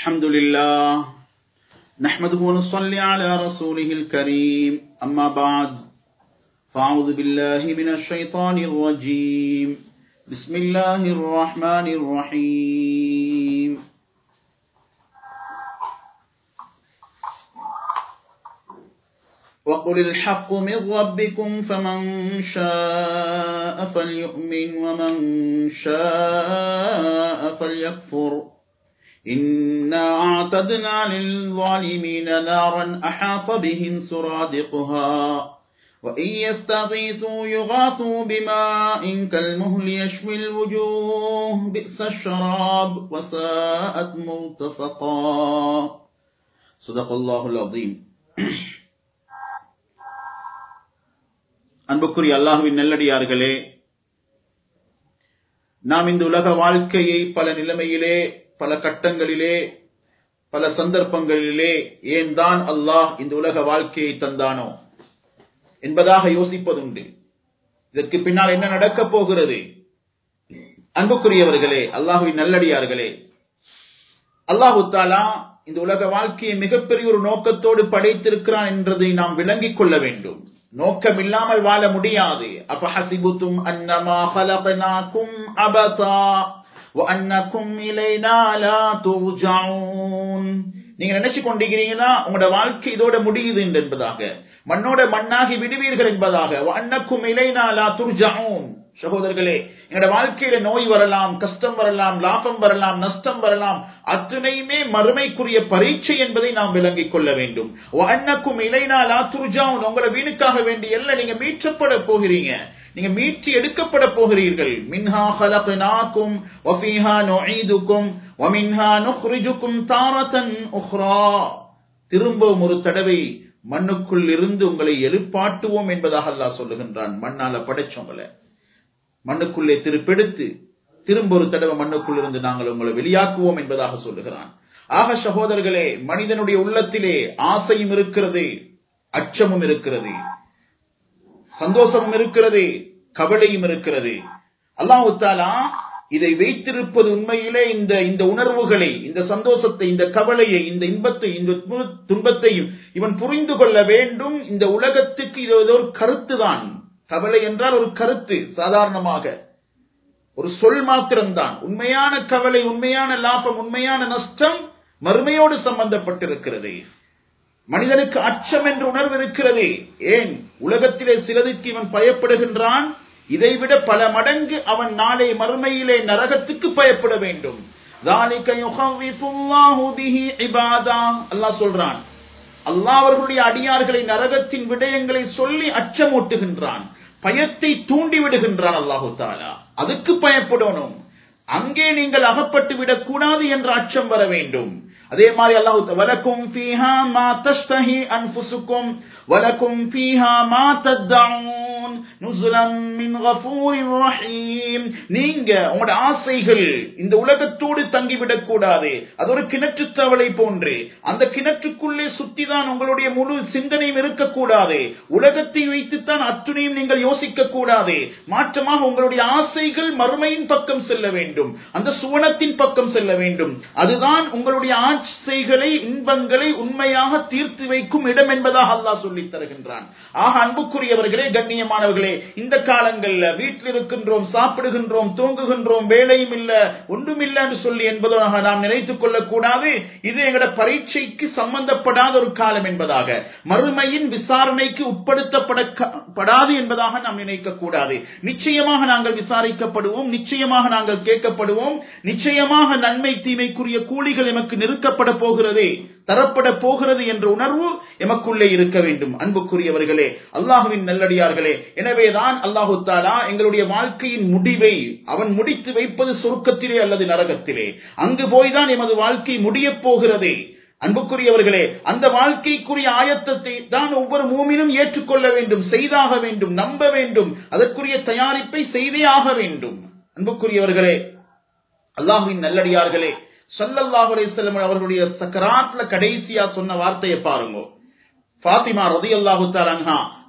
الحمد لله نحمده ونصلي على رسوله الكريم أما بعد فأعوذ بالله من الشيطان الرجيم بسم الله الرحمن الرحيم وقل الحق من ربكم فمن شاء فليؤمن ومن شاء فليكفر إنا أعتدنا للظالمين نارا أحاط بهم سرادقها وإن يستغيثوا يغاثوا بماء كالمهل يشوي الوجوه بئس الشراب وساءت مرتفقا صدق الله العظيم அன்புக்குரிய அல்லாஹுவின் நல்லடியார்களே நாம் இந்த உலக வாழ்க்கையை பல நிலைமையிலே பல கட்டங்களிலே பல சந்தர்ப்பங்களிலே ஏன் தான் அல்லாஹ் இந்த உலக வாழ்க்கையை தந்தானோ என்பதாக யோசிப்பதுண்டு இதற்கு பின்னால் என்ன நடக்கப் போகிறது அன்புக்குரியவர்களே அல்லாஹுவின் நல்லடியார்களே அல்லாஹு தாலா இந்த உலக வாழ்க்கையை மிகப்பெரிய ஒரு நோக்கத்தோடு படைத்திருக்கிறான் என்றதை நாம் விளங்கிக் கொள்ள வேண்டும் நோக்கம் இல்லாமல் வாழ முடியாது அப்ப ஹசிபுத்தும் அன்னமா ஹலபனாக்கும் அபசா وأنكم إلينا لا ترجعون நீங்க நினைச்சு கொண்டிருக்கிறீங்கன்னா உங்களோட வாழ்க்கை இதோட முடியுது என்பதாக மண்ணோட மண்ணாகி விடுவீர்கள் என்பதாக அன்னக்கும் இலைனா லா துர்ஜாவும் சகோதரர்களே எங்களோட வாழ்க்கையில நோய் வரலாம் கஷ்டம் வரலாம் லாபம் வரலாம் நஷ்டம் வரலாம் அத்தனையுமே மறுமைக்குரிய பரீட்சை என்பதை நாம் விளங்கிக் கொள்ள வேண்டும் அன்னக்கும் இலைனா லா துர்ஜாவும் உங்களோட வீணுக்காக வேண்டிய எல்லாம் நீங்க மீட்சப்பட போகிறீங்க நீங்க மீட்சி எடுக்கப்பட போகிறீர்கள் மின்ஹா ஹலக்னாக்கும் வஃபீஹா நுஈதுக்கும் வமின்ஹா நுக்ரிஜுக்கும் தாரதன் உஹ்ரா திரும்பவும் ஒரு தடவை மண்ணுக்குள் இருந்து உங்களை எழுப்பாட்டுவோம் என்பதாக அல்லாஹ் சொல்லுகின்றான் மண்ணால படைச்சவங்களை மண்ணுக்குள்ளே திருப்பெடுத்து திரும்ப ஒரு தடவை மண்ணுக்குள் இருந்து நாங்கள் உங்களை வெளியாக்குவோம் என்பதாக சொல்லுகிறான் ஆக சகோதரர்களே மனிதனுடைய உள்ளத்திலே ஆசையும் இருக்கிறது அச்சமும் இருக்கிறது சந்தோஷமும் இருக்கிறது கவலையும் இருக்கிறது அல்லாஹு தாலா இதை வைத்திருப்பது உண்மையிலே இந்த இந்த உணர்வுகளை இந்த சந்தோஷத்தை இந்த கவலையை இந்த இன்பத்தை இந்த துன்பத்தையும் இவன் புரிந்து கொள்ள வேண்டும் இந்த உலகத்துக்கு இது ஒரு கருத்து தான் கவலை என்றால் ஒரு கருத்து சாதாரணமாக ஒரு சொல் மாத்திரம்தான் உண்மையான கவலை உண்மையான லாபம் உண்மையான நஷ்டம் மறுமையோடு சம்பந்தப்பட்டிருக்கிறது மனிதனுக்கு அச்சம் என்ற உணர்வு இருக்கிறது ஏன் உலகத்திலே சிலதுக்கு இவன் பயப்படுகின்றான் இதைவிட பல மடங்கு அவன் நாளை மறுமையிலே நரகத்துக்கு பயப்பட வேண்டும் அல்லாஹ் சொல்றான் அல்லாஹ் அவர்களுடைய அடியார்களை நரகத்தின் விடயங்களை சொல்லி அச்சமூட்டுகின்றான் பயத்தை தூண்டி விடுகின்றான் அல்லாஹு தாலா அதுக்கு பயப்படணும் அங்கே நீங்கள் அகப்பட்டு விடக் கூடாது என்ற அச்சம் வர வேண்டும் அதே மாதிரி அல்லாஹ் வலக்கும் ஃபீஹா மா தஸ்தஹி அன்ஃபுசுக்கும் வலக்கும் ஃபீஹா மா தத்தஊன் நுஸுலம் மின் கஃபூரிர் ரஹீம் நீங்க உங்களோட ஆசைகள் இந்த உலகத்தோடு தங்கிவிடக் கூடாது அது ஒரு கிணற்று தவளை போன்று அந்த கிணற்றுக்குள்ளே சுத்திதான் உங்களுடைய முழு சிந்தனையும் இருக்கக்கூடாது உலகத்தை வைத்துத்தான் அத்துணையும் நீங்கள் யோசிக்க கூடாது மாற்றமாக உங்களுடைய ஆசைகள் மறுமையின் பக்கம் செல்ல வேண்டும் அந்த சுவனத்தின் பக்கம் செல்ல வேண்டும் அதுதான் உங்களுடைய ஆசைகளை இன்பங்களை உண்மையாக தீர்த்து வைக்கும் இடம் என்பதாக அல்லாஹ் சொல்லித் தருகின்றான் ஆக அன்புக்குரியவர்களே கண்ணியமானவர்களே இந்த காலங்கள்ல வீட்டில் இருக்கின்றோம் சாப்பிடுகின்றோம் தூங்குகின்றோம் வேலையும் இல்ல ஒன்றும் இல்ல என்று சொல்லி என்பதாக நாம் நினைத்துக் கொள்ளக் கூடாது இது எங்கட பரீட்சைக்கு சம்பந்தப்படாத ஒரு காலம் என்பதாக மறுமையின் விசாரணைக்கு உட்படுத்தப்படாது என்பதாக நாம் நினைக்க கூடாது நிச்சயமாக நாங்கள் விசாரிக்கப்படுவோம் நிச்சயமாக நாங்கள் கேட்கப்படுவோம் நிச்சயமாக நன்மை தீமைக்குரிய கூலிகள் எமக்கு நிறுக்கப்பட போகிறது தரப்பட போகிறது என்ற உணர்வு எமக்குள்ளே இருக்க வேண்டும் அன்புக்குரியவர்களே அல்லாஹுவின் நல்லடியார்களே எனவேதான் அல்லாஹு தாலா எங்களுடைய வாழ்க்கையின் முடிவை அவன் முடித்து வைப்பது சொர்க்கத்திலே அல்லது நரகத்திலே அங்கு போய்தான் எமது வாழ்க்கை முடியப் போகிறது அன்புக்குரியவர்களே அந்த வாழ்க்கைக்குரிய ஆயத்தத்தை தான் ஒவ்வொரு மூமினும் ஏற்றுக்கொள்ள வேண்டும் செய்தாக வேண்டும் நம்ப வேண்டும் அதற்குரிய தயாரிப்பை செய்தே ஆக வேண்டும் அன்புக்குரியவர்களே அல்லாஹுவின் நல்லடியார்களே சல்லல்லாஹு அலைஹி அவர்களுடைய சக்கராத்ல கடைசியா சொன்ன வார்த்தையை பாருங்க ஃபாத்திமா ரதி அல்லாஹு தாலா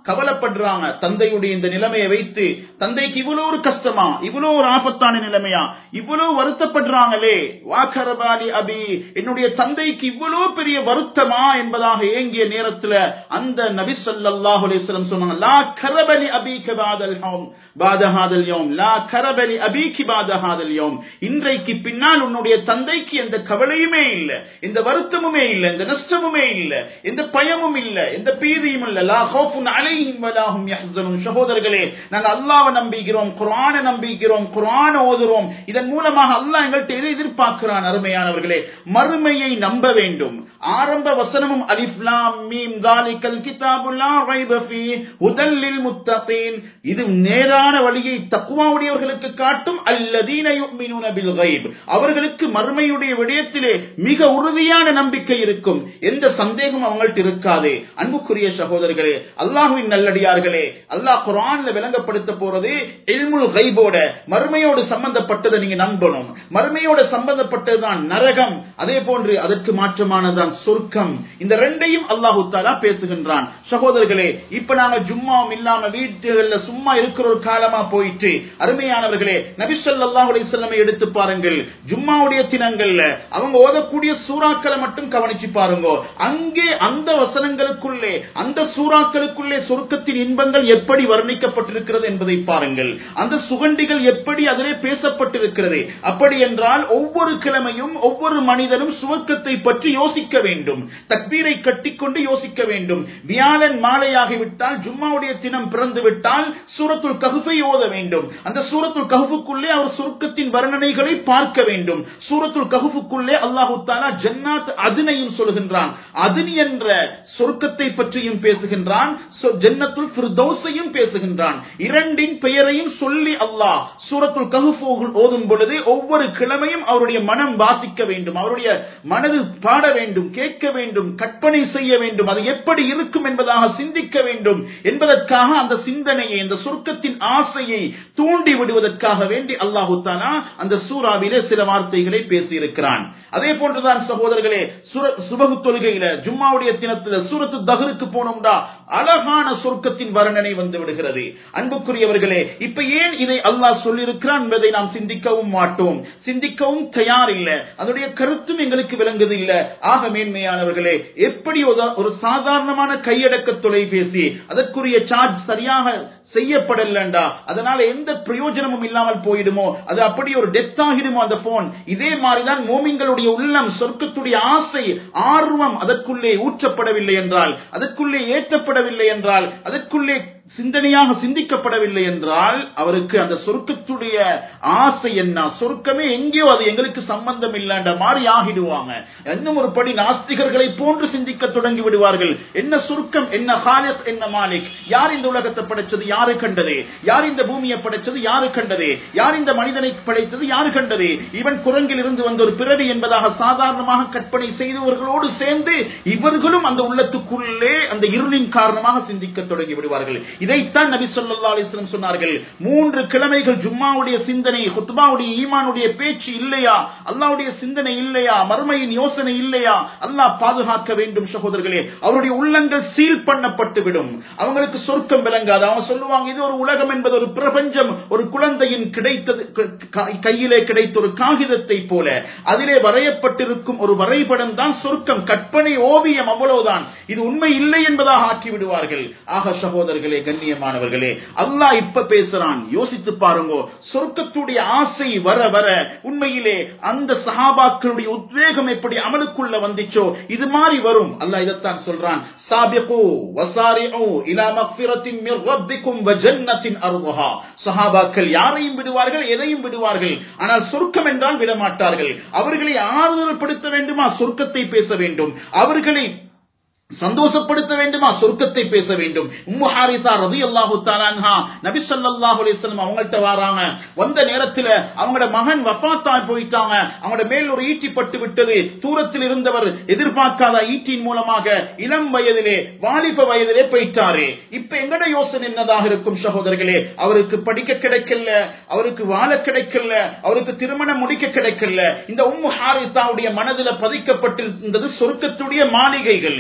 கவலைப்படுறாங்க தந்தையுடைய இந்த நிலைமையை வைத்து தந்தைக்கு இவ்வளவு ஒரு கஷ்டமா இவ்வளவு ஒரு ஆபத்தான நிலைமையா இவ்வளவு வருத்தப்படுறாங்களே வாக்கரபாலி அபி என்னுடைய தந்தைக்கு இவ்வளவு பெரிய வருத்தமா என்பதாக ஏங்கிய நேரத்துல அந்த நபி ஸல்லல்லாஹு அலைஹி வஸல்லம் சொன்னாங்க லா கரபலி அபீக பாதல் யௌம் பாத ஹாதல் யௌம் லா கரபலி அபீகி பாத ஹாதல் யௌம் இன்றைக்கு பின்னால் உன்னுடைய தந்தைக்கு எந்த கவலையுமே இல்ல எந்த வருத்தமுமே இல்ல எந்த நஷ்டமுமே இல்ல எந்த பயமும் இல்ல எந்த பீதியும் இல்ல லா ஹௌஃபுன் அலைஹிம் வலா ஹும் யஹ்சனுன் சகோதரர்களே நாங்க அல்லாஹ்வை நம்பிக்கிறோம் குர்ஆனை நம்பிக்கிறோம் குர்ஆனை ஓதுறோம் இதன் மூலமாக அல்லாஹ் எங்கள்கிட்ட எதை எதிர்பார்க்கிறான் அருமையானவர்களே மறுமையை நம்ப வேண்டும் ஆரம்ப வசனமும் அலிஃப் லாம் மீம் தாலிகல் கிதாபு லா ரைப ஃபீ ஹுதல் லில் முத்தகீன் இது நேரான வழியை தக்வாவுடையவர்களுக்கு காட்டும் அல்லதீன யுமினூன பில் கைப் அவர்களுக்கு மறுமையுடைய விடயத்திலே மிக உறுதியான நம்பிக்கை இருக்கும் எந்த சந்தேகமும் அவங்கள்ட்ட இருக்காது அன்புக்குரிய சகோதரர்களே அல்லாஹ்வின் நல்லடியார்களே அல்லாஹ் குர்ஆன்ல விளங்கப்படுத்த போறது இல்முல் கைபோட மறுமையோடு சம்பந்தப்பட்டதை நீங்க நம்பணும் மறுமையோட சம்பந்தப்பட்டதுதான் நரகம் அதே போன்று அதற்கு மாற்றமானதுதான் சொர்க்கம் இந்த ரெண்டையும் அல்லாஹு தாலா பேசுகின்றான் சகோதரர்களே இப்ப நாங்க ஜும்மாவும் இல்லாம வீட்டுகள்ல சும்மா இருக்கிற ஒரு காலமா போயிட்டு அருமையானவர்களே நபிசல்லாஹ் அலைஹிஸ்ஸலாமை எடுத்து பாருங்கள் ஜும்மாவுடைய தினங்கள்ல அவங்க ஓதக்கூடிய சூறாக்களை மட்டும் கவனிச்சு பாருங்க அங்கே அந்த வசனங்களுக்குள்ளே அந்த சூறாக்களுக்குள்ளே சொர்க்கத்தின் இன்பங்கள் எப்படி வர்ணிக்கப்பட்டிருக்கிறது என்பதை பாருங்கள் அந்த சுகண்டிகள் எப்படி அதிலே பேசப்பட்டிருக்கிறது அப்படி என்றால் ஒவ்வொரு கிழமையும் ஒவ்வொரு மனிதனும் சுவர்க்கத்தை பற்றி யோசிக்க வேண்டும் தக்பீரை கட்டிக்கொண்டு யோசிக்க வேண்டும் வியாழன் மாலையாகிவிட்டால் ஜும்மாவுடைய தினம் பிறந்து விட்டால் சூரத்துல் கஹுஃபை ஓத வேண்டும் அந்த சூரத்துல் கஹுஃபுக்குள்ளே அவர் சொர்க்கத்தின் வர்ணனைகளை பார்க்க வேண்டும் சூரத்துல் கஹுஃபுக்குள்ளே அல்லாஹு தாலா ஜன்னாத் அதினையும் சொல்கின்றான் அதினி என்ற சொர்க்கத்தை பற்றியும் பேசுகின்றான் சொ- ஜன்னத்துல் ஃபிர்தௌஸையும் பேசுகின்றான் இரண்டின் பெயரையும் சொல்லி அல்லாஹ் சூரத்துல் கஹுஃப் ஓதும் பொழுது ஒவ்வொரு கிழமையும் அவருடைய மனம் வாசிக்க வேண்டும் அவருடைய மனது பாட வேண்டும் கேட்க வேண்டும் கற்பனை செய்ய வேண்டும் அது எப்படி இருக்கும் என்பதாக சிந்திக்க வேண்டும் என்பதற்காக அந்த சிந்தனையை அந்த சொர்க்கத்தின் ஆசையை தூண்டி விடுவதற்காக வேண்டி அல்லாஹு தாலா அந்த சூறாவிலே சில வார்த்தைகளை பேசியிருக்கிறான் அதே போன்றுதான் சகோதரர்களே சுர- சுபகு தொழுகையில ஜும்மாவுடைய தினத்துல சூரத்து தஹருக்கு போனோம்டா அழகான சொர்க்கத்தின் வர்ணனை வந்து விடுகிறது அன்புக்குரியவர்களே இப்ப ஏன் இதை அல்லாஹ் சொல்லியிருக்கிறான் என்பதை நாம் சிந்திக்கவும் மாட்டோம் சிந்திக்கவும் தயார் இல்ல அதனுடைய கருத்தும் எங்களுக்கு விளங்குது இல்ல ஆக மேன்மையானவர்களே எப்படி ஒரு- ஒரு சாதாரணமான கையடக்க தொலைபேசி அதற்குரிய சார்ஜ் சரியாக செய்யப்படலண்டா அதனால எந்த பிரயோஜனமும் இல்லாமல் போயிடுமோ அது அப்படி ஒரு டெத் ஆகிடுமோ அந்த போன் இதே மாதிரிதான் மோமிங்களுடைய உள்ளம் சொர்க்கத்துடைய ஆசை ஆர்வம் அதற்குள்ளே ஊற்றப்படவில்லை என்றால் அதற்குள்ளே ஏற்றப்படவில்லை என்றால் அதற்குள்ளே சிந்தனையாக சிந்திக்கப்படவில்லை என்றால் அவருக்கு அந்த சொர்க்கத்துடைய ஆசை என்ன சொர்க்கமே எங்கேயோ அது எங்களுக்கு சம்பந்தம் இல்லைன்ற மாதிரி ஆகிடுவாங்க இன்னும் ஒரு படி நாஸ்திகர்களை போன்று சிந்திக்க தொடங்கி விடுவார்கள் என்ன சுருக்கம் என்ன ஹாலிஸ் என்ன மாலிக் யார் இந்த உலகத்தை படைச்சது யாரு கண்டது யார் இந்த பூமியை படைச்சது யாரு கண்டது யார் இந்த மனிதனை படைத்தது யாரு கண்டது இவன் குரங்கில் இருந்து வந்த ஒரு பிறவி என்பதாக சாதாரணமாக கற்பனை செய்தவர்களோடு சேர்ந்து இவர்களும் அந்த உள்ளத்துக்குள்ளே அந்த இருளின் காரணமாக சிந்திக்க தொடங்கி விடுவார்கள் இதைத்தான் நபி ஸல்லல்லாஹு அலைஹி வஸல்லம் சொன்னார்கள் மூன்று கிழமைகள் ஜும்மாவுடைய சிந்தனை குத்பாவுடைய ஈமானுடைய பேச்சு இல்லையா அல்லாஹ்வுடைய சிந்தனை இல்லையா மறுமையின் யோசனை இல்லையா அல்லாஹ் பாதுகாக்க வேண்டும் சகோதரர்களே அவருடைய உள்ளங்கள் சீல் பண்ணப்பட்டு விடும் அவங்களுக்கு சொர்க்கம் விளங்காது அவங்க சொல்லுவாங்க இது ஒரு உலகம் என்பது ஒரு பிரபஞ்சம் ஒரு குழந்தையின் கிடைத்தது க- கையிலே கிடைத்த ஒரு காகிதத்தை போல அதிலே வரையப்பட்டிருக்கும் ஒரு வரைபடம் தான் சொர்க்கம் கற்பனை ஓவியம் அவ்வளவுதான் இது உண்மை இல்லை என்பதாக ஆக்கி விடுவார்கள் ஆக சகோதரர்களே கண்ணியமானவர்களே அல்லாஹ் இப்ப பேசுறான் யோசித்து பாருங்க சொர்க்கத்துடைய ஆசை வர வர உண்மையிலே அந்த சஹாபாக்களுடைய உத்வேகம் எப்படி அமலுக்குள்ள வந்துச்சோ இது மாதிரி வரும் அல்லாஹ் இதைத்தான் சொல்றான் சாபிகு வசாரிஉ இலா மக்ஃபிரத்தின் மிர் ரப்பிக்கும் வ ஜன்னத்தின் அர்வஹா சஹாபாக்கள் யாரையும் விடுவார்கள் எதையும் விடுவார்கள் ஆனால் சொர்க்கம் என்றால் விடமாட்டார்கள் அவர்களை ஆறுதல் படுத்த வேண்டுமா சொர்க்கத்தை பேச வேண்டும் அவர்களை சந்தோஷப்படுத்த வேண்டுமா சொர்க்கத்தை பேச வேண்டும் உம்மு ஹாரிசா ரலியல்லாஹு தஆலா அன்ஹா நபி ஸல்லல்லாஹு அலைஹி வஸல்லம் அவங்கள்ட்ட வராங்க வந்த நேரத்துல அவங்களோட மகன் வஃபாத்தா போயிட்டாங்க அவங்களோட மேல் ஒரு ஈட்டி பட்டு விட்டது தூரத்தில் இருந்தவர் எதிர்பார்க்காத ஈட்டியின் மூலமாக இளம் வயதிலே வாலிப வயதிலே போயிட்டாரு இப்ப எங்கட யோசனை என்னதாக இருக்கும் சகோதரர்களே அவருக்கு படிக்க கிடைக்கல அவருக்கு வாழ கிடைக்கல அவருக்கு திருமணம் முடிக்க கிடைக்கல இந்த உம்மு ஹாரிசாவுடைய மனதில் பதிக்கப்பட்டிருந்தது சொர்க்கத்துடைய மாளிகைகள் சொர்க்க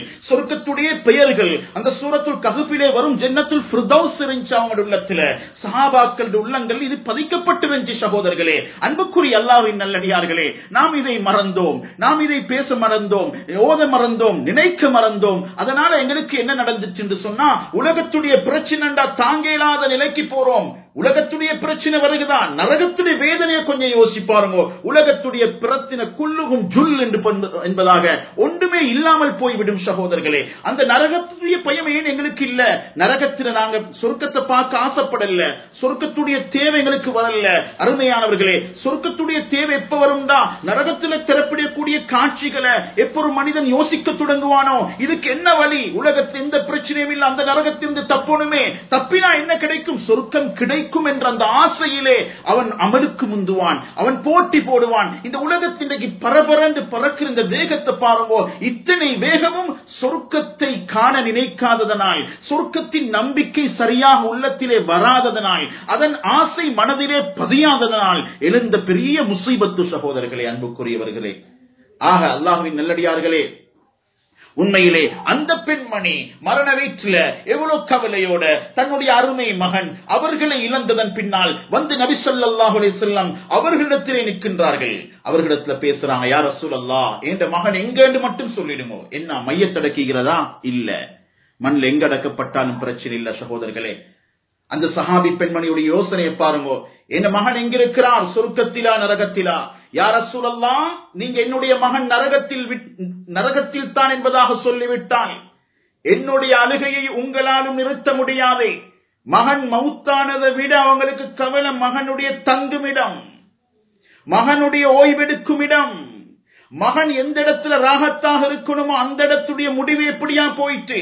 சொர்க்கத்துடைய பெயர்கள் அந்த சூரத்துல் ககுப்பிலே வரும் ஜன்னத்துல் ஃபிர்தௌஸ் இருந்துச்சு அவங்க உள்ளத்துல சஹாபாக்கள் உள்ளங்கள் இது பதிக்கப்பட்டிருந்துச்சு சகோதரர்களே அன்புக்குரிய அல்லாவின் நல்லடியார்களே நாம் இதை மறந்தோம் நாம் இதை பேச மறந்தோம் ஓத மறந்தோம் நினைக்க மறந்தோம் அதனால எங்களுக்கு என்ன நடந்துச்சு என்று சொன்னா உலகத்துடைய பிரச்சனைண்டா தாங்க இயலாத நிலைக்கு போறோம் உலகத்துடைய பிரச்சனை வருகுதான் நரகத்துடைய வேதனையை கொஞ்சம் யோசிப்பாருங்க உலகத்துடைய பிரச்சனை குள்ளுகும் ஜுல் என்று பண்ப- என்பதாக ஒன்றுமே இல்லாமல் போய்விடும் சகோதரர்களே அந்த நரகத்துடைய பயம் ஏன் எங்களுக்கு இல்ல நரகத்துல நாங்க சொர்க்கத்தை பார்க்க ஆசைப்படல சொர்க்கத்துடைய தேவை எங்களுக்கு வரல அருமையானவர்களே சொர்க்கத்துடைய தேவை எப்ப வரும்டா நரகத்துல திறப்பிடக்கூடிய காட்சிகளை எப்ப ஒரு மனிதன் யோசிக்க தொடங்குவானோ இதுக்கு என்ன வழி உலகத்தில் எந்த பிரச்சனையும் இல்ல அந்த நரகத்திலிருந்து தப்பணுமே தப்பினா என்ன கிடைக்கும் சொர்க்கம் கிடைக்கும் என்ற அந்த ஆசையிலே அவன் அமலுக்கு முந்துவான் அவன் போட்டி போடுவான் இந்த உலகத்தின்றைக்கு பரபரந்து பறக்கிற இந்த வேகத்தை பாருங்கோ இத்தனை வேகமும் சொர்க்கத்தை காண நினைக்காததனால் சொர்க்கத்தின் நம்பிக்கை சரியாக உள்ளத்திலே வராததனால் அதன் ஆசை மனதிலே பதியாததனால் எழுந்த பெரிய முசீபத்து சகோதரர்களே அன்புக்குரியவர்களே ஆக அல்லாஹுவின் நல்லடியார்களே உண்மையிலே அந்த பெண்மணி மரண வீட்டில எவ்வளவு கவலையோட தன்னுடைய அருமை மகன் அவர்களை இழந்ததன் பின்னால் வந்து நபி ஸல்லல்லாஹு அலைஹி வஸல்லம் அவர்களிடத்திலே நிற்கின்றார்கள் அவர்களிடத்துல பேசுறாங்க யார் ரசூலல்லா என்ற மகன் எங்கன்னு மட்டும் சொல்லிடுமோ என்ன மையத்தடக்குகிறதா இல்ல மண்ணில் எங்க அடக்கப்பட்டாலும் பிரச்சனை இல்ல சகோதரர்களே அந்த சஹாபி பெண்மணியுடைய யோசனையை பாருங்க என் மகன் எங்கிருக்கிறார் சொர்க்கத்திலா நரகத்திலா யார் சூழல்லா நீங்க என்னுடைய மகன் நரகத்தில் விட்- நரகத்தில் தான் என்பதாக சொல்லிவிட்டால் என்னுடைய அழுகையை உங்களாலும் நிறுத்த முடியாது மகன் மவுத்தானதை விட அவங்களுக்கு கவலை மகனுடைய தங்குமிடம் மகனுடைய ஓய்வெடுக்கும் இடம் மகன் எந்த இடத்துல ராகத்தாக இருக்கணுமோ அந்த இடத்துடைய முடிவு எப்படியா போயிட்டு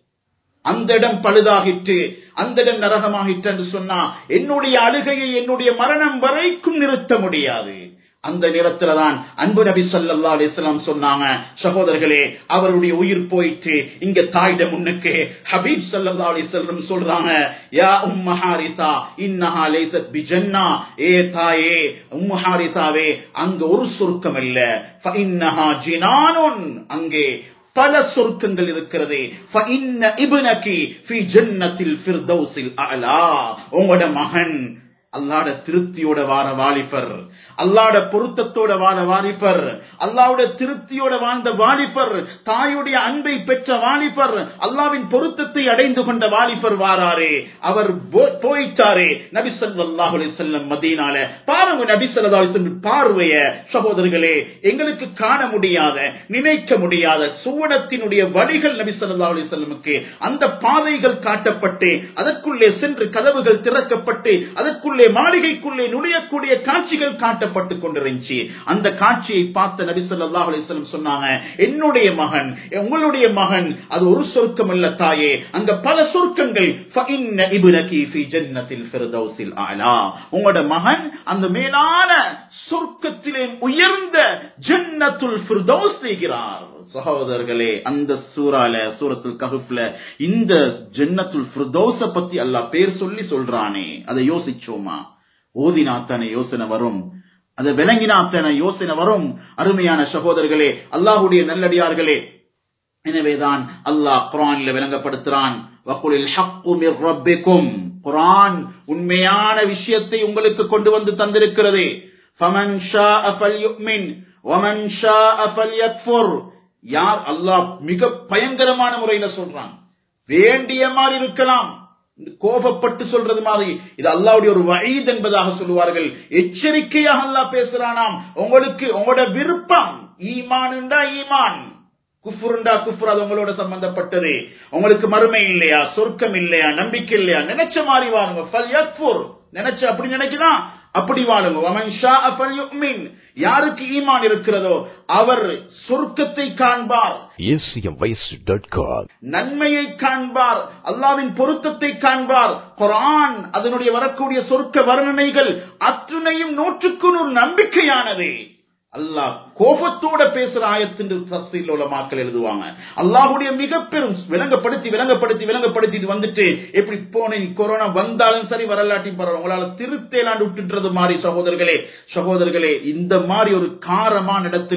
அந்த இடம் பழுதாகிட்டு அந்த இடம் நரகமாகிட்டு என்று சொன்னா என்னுடைய அழுகையை என்னுடைய மரணம் வரைக்கும் நிறுத்த முடியாது அந்த நேரத்துல தான் அன்பு நபி ஸல்லல்லாஹு அலைஹி வஸல்லம் சொன்னாங்க சகோதரர்களே அவருடைய உயிர் போயிட்டு இங்க தாயிட முன்னுக்கு ஹபீப் ஸல்லல்லாஹு அலைஹி வஸல்லம் சொல்றாங்க யா உம்ம ஹாரிதா இன்னஹா லைஸத் பிஜன்னா ஏ தாயே உம்ம ஹாரிதாவே அங்க ஒரு சொர்க்கம் இல்ல ஃபஇன்னஹா ஜினானுன் அங்கே பல சொர்க்கங்கள் இருக்கிறது فَإِنَّ إِبْنَكِ فِي جَنَّةِ الْفِرْدَوْسِ الْأَعْلَى உங்களோட மகன் அல்லாட திருப்தியோட வார வாலிபர் அல்லாட பொருத்தத்தோட வாழ வாலிபர் அல்லாவோட திருப்தியோட வாழ்ந்த வாலிபர் தாயுடைய அன்பை பெற்ற வாலிபர் அல்லாவின் பொருத்தத்தை அடைந்து கொண்ட வாலிபர் வாராரே அவர் போ- போயிட்டாரே நபி ஸல்லல்லாஹு அலைஹி வஸல்லம் மதீனால பாருங்க நபி ஸல்லல்லாஹு அலைஹி வஸல்லம் பார்வைய சகோதரர்களே எங்களுக்கு காண முடியாத நினைக்க முடியாத சுவனத்தினுடைய வழிகள் நபி ஸல்லல்லாஹு அலைஹி வஸல்லமுக்கு அந்த பாதைகள் காட்டப்பட்டு அதற்குள்ளே சென்று கதவுகள் திறக்கப்பட்டு அதற்குள்ளே மாளிகைக்குள்ளே நுழையக்கூடிய காட்சிகள் காட்டப்பட்டு கொண்டிருந்துச்சு அந்த காட்சியை பார்த்த நபி ஸல்லல்லாஹு அலைஹி வஸல்லம் சொன்னாங்க என்னுடைய மகன் உங்களுடைய மகன் அது ஒரு சொர்க்கம் அல்ல தாயே அங்க பல சொர்க்கங்கள் فَإِنَّ إِبْنَكِ فِي جَنَّةِ الْفِرْدَوْسِ الْأَعْلَى உங்களோட மகன் அந்த மேலான சொர்க்கத்திலே உயர்ந்த ஜன்னத்துல் ஃபிர்தௌஸ் செய்கிறார் சகோதரர்களே அந்த சூறால சூரத்துல் கஹுப்ல இந்த ஜன்னத்துல் ஃபிர்தௌஸ பத்தி அல்லாஹ் பேர் சொல்லி சொல்றானே அதை யோசிச்சோமா ஓதினாத்தானே யோசனை வரும் அதை விளங்கினாத்தானே யோசனை வரும் அருமையான சகோதரர்களே அல்லாஹ்வுடைய நல்லடியார்களே எனவேதான் அல்லாஹ் குரான்ல விளங்கப்படுத்துறான் வக்குலில் ஹக்கு மிர் ரப்பிக்கும் குரான் உண்மையான விஷயத்தை உங்களுக்கு கொண்டு வந்து தந்திருக்கிறது ஃபமன் ஷாஅ ஃபல்யுமின் வமன் ஷாஅ ஃபல்யக்ஃபுர் யார் அல்லாஹ் மிக பயங்கரமான முறையில சொல்றான் வேண்டிய மாதிரி இருக்கலாம் கோபப்பட்டு சொல்றது மாதிரி இது அல்லாவுடைய ஒரு வயது என்பதாக சொல்லுவார்கள் எச்சரிக்கையாக அல்லாஹ் பேசுறானாம் உங்களுக்கு உங்களோட விருப்பம் ஈமானுண்டா ஈமான் குஃபுருண்டா குஃபுர் அது உங்களோட சம்பந்தப்பட்டது உங்களுக்கு மறுமை இல்லையா சொர்க்கம் இல்லையா நம்பிக்கை இல்லையா நினைச்ச மாதிரி வாருங்க ஃபல் யக்ஃபுர் நினைச்ச அப்படி நினைக்கலாம் அப்படி வாழுங்க வமன் ஷாஅ ஃபல்யுமின் யாருக்கு ஈமான் இருக்கிறதோ அவர் சொர்க்கத்தை காண்பார் acmvoice.com. நன்மையை காண்பார் அல்லாவின் பொருத்தத்தை காண்பார் குரான் அதனுடைய வரக்கூடிய சொர்க்க வர்ணனைகள் அத்துணையும் நூற்றுக்கு நூறு நம்பிக்கையானது அல்லாஹ் கோபத்தோட பேசுற ஆயத்தின் தஸ்தில் உள்ள மக்கள் எழுதுவாங்க அல்லாஹ்வுடைய மிக பெரும் விளங்கப்படுத்தி விளங்கப்படுத்தி விளங்கப்படுத்திட்டு வந்துட்டு எப்படி போன கொரோனா வந்தாலும் சரி வரலாட்டி பரவாயில்ல உங்களால திருத்தேலாண்டு விட்டுன்றது மாதிரி சகோதரர்களே சகோதரர்களே இந்த மாதிரி ஒரு காரமான இடத்துல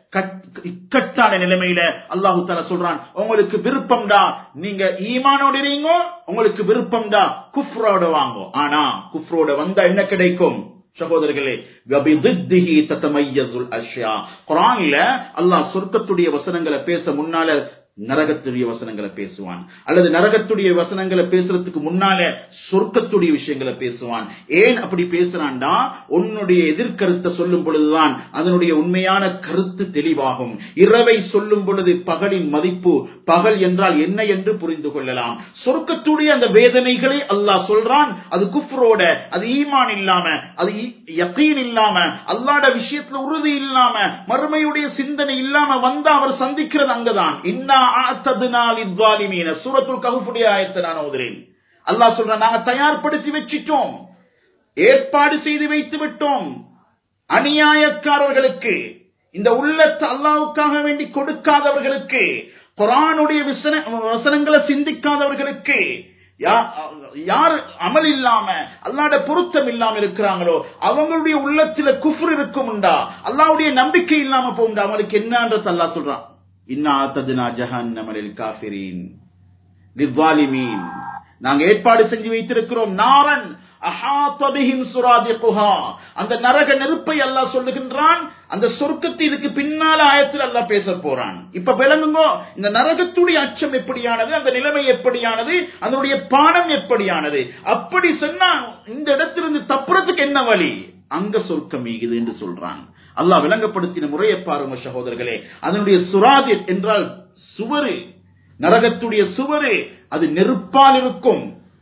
கட்- இக்கட்டான நிலைமையில அல்லாஹு தாலா சொல்றான் உங்களுக்கு விருப்பம்டா நீங்க ஈமானோட இருங்க உங்களுக்கு விருப்பம்டா குஃப்ரோட வாங்கோ ஆனா குஃப்ரோட வந்தா என்ன கிடைக்கும் சகோதரர்களே வபிதித்திஹி தத்தமையசுல் அஷ்யா குர்ஆன்ல அல்லாஹ் சொர்க்கத்துடைய வசனங்களை பேச முன்னால நரகத்துடைய வசனங்களை பேசுவான் அல்லது நரகத்துடைய வசனங்களை பேசுறதுக்கு முன்னால சொர்க்கத்துடைய விஷயங்களை பேசுவான் ஏன் அப்படி பேசுறான்டா உன்னுடைய எதிர்கருத்தை சொல்லும் பொழுதுதான் அதனுடைய உண்மையான கருத்து தெளிவாகும் இரவை சொல்லும் பொழுது பகலின் மதிப்பு பகல் என்றால் என்ன என்று புரிந்து கொள்ளலாம் சொர்க்கத்துடைய அந்த வேதனைகளை அல்லாஹ் சொல்றான் அது குஃப்ரோட அது ஈமான் இல்லாம அது ஈ- யகீன் இல்லாம அல்லாட விஷயத்துல உறுதி இல்லாம மறுமையுடைய சிந்தனை இல்லாம வந்தா அவர் சந்திக்கிறது அங்கதான் இன்னா ஆத்ததுனா லித்வாலிமீன சூரத்துல் கஹ்ஃபுடைய ஆயத்தை நான் ஓதுறேன் அல்லாஹ் சொல்றான் நாங்க தயார்படுத்தி வச்சிட்டோம் ஏற்பாடு செய்து வைத்து விட்டோம் அநியாயக்காரர்களுக்கு இந்த உள்ளத்தை அல்லாவுக்காக வேண்டி கொடுக்காதவர்களுக்கு குரானுடைய விசன- வசனங்களை சிந்திக்காதவர்களுக்கு யா- யார் அமல் இல்லாம அல்லாட பொருத்தம் இல்லாம இருக்கிறாங்களோ அவங்களுடைய உள்ளத்துல குஃப்ர் இருக்கும்டா அல்லாவுடைய நம்பிக்கை இல்லாம போகும்டா அவங்களுக்கு என்னன்றது அல்லாஹ் சொல்றான் இன்னா ததுனா ஜஹன்னமலில் காஃபிரீன் லிவாலிமீன் நாங்க ஏற்பாடு செஞ்சு வைத்திருக்கிறோம் நாரன் அஹாத பிஹிம் சுராதிகுஹா அந்த நரக நெருப்பை அல்லாஹ் சொல்லுகின்றான் அந்த சொர்க்கத்தை இதுக்கு பின்னால ஆயத்தில் அல்லாஹ் பேச போறான் இப்ப விளங்குங்கோ இந்த நரகத்துடைய அச்சம் எப்படியானது அந்த நிலைமை எப்படியானது அதனுடைய பாடம் எப்படியானது அப்படி சொன்னா இந்த இடத்திலிருந்து தப்புறதுக்கு என்ன வழி அங்க சொர்க்கம் ஈகுது என்று சொல்றான் அல்லாஹ் விளங்கப்படுத்தின முறையை பாருங்க சகோதரர்களே அதனுடைய சுராதி என்றால் சுவரு நரகத்துடைய சுவரு அது நெருப்பால் இருக்கும்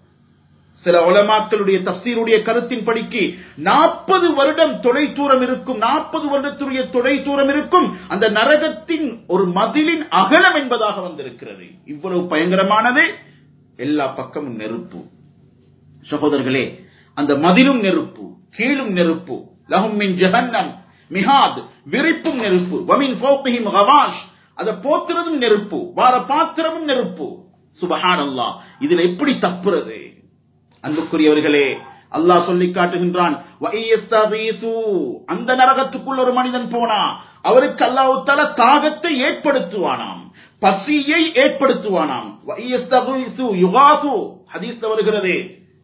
சில உலமாக்களுடைய தப்சீருடைய கருத்தின் படிக்கு நாற்பது வருடம் தொலை தூரம் இருக்கும் நாற்பது வருடத்துடைய தொலை தூரம் இருக்கும் அந்த நரகத்தின் ஒரு மதிலின் அகலம் என்பதாக வந்திருக்கிறது இவ்வளவு பயங்கரமானது எல்லா பக்கமும் நெருப்பு சகோதரர்களே அந்த மதிலும் நெருப்பு கீழும் நெருப்பு லஹும் மின் ஜஹன்னம் மிஹாத் விரிப்பும் நெருப்பு வமின் ஃபௌகிஹிம் கவாஷ் அத போத்துறதும் நெருப்பு வார பாத்திரமும் நெருப்பு சுபஹானல்லாஹ் இதுல எப்படி தப்புறது அன்புக்குரியவர்களே அல்லாஹ் சொல்லி காட்டுகின்றான் "வஇயஸ்தகீசு", அந்த நரகத்துக்குள் ஒரு மனிதன் போனா அவருக்கு அல்லாஹ் தஆலா தாகத்தை ஏற்படுத்துவானாம் பசியை ஏற்படுத்துவானாம் "வஇயஸ்தகீசு யுகாசு", ஹதீஸ்ல வருகிறது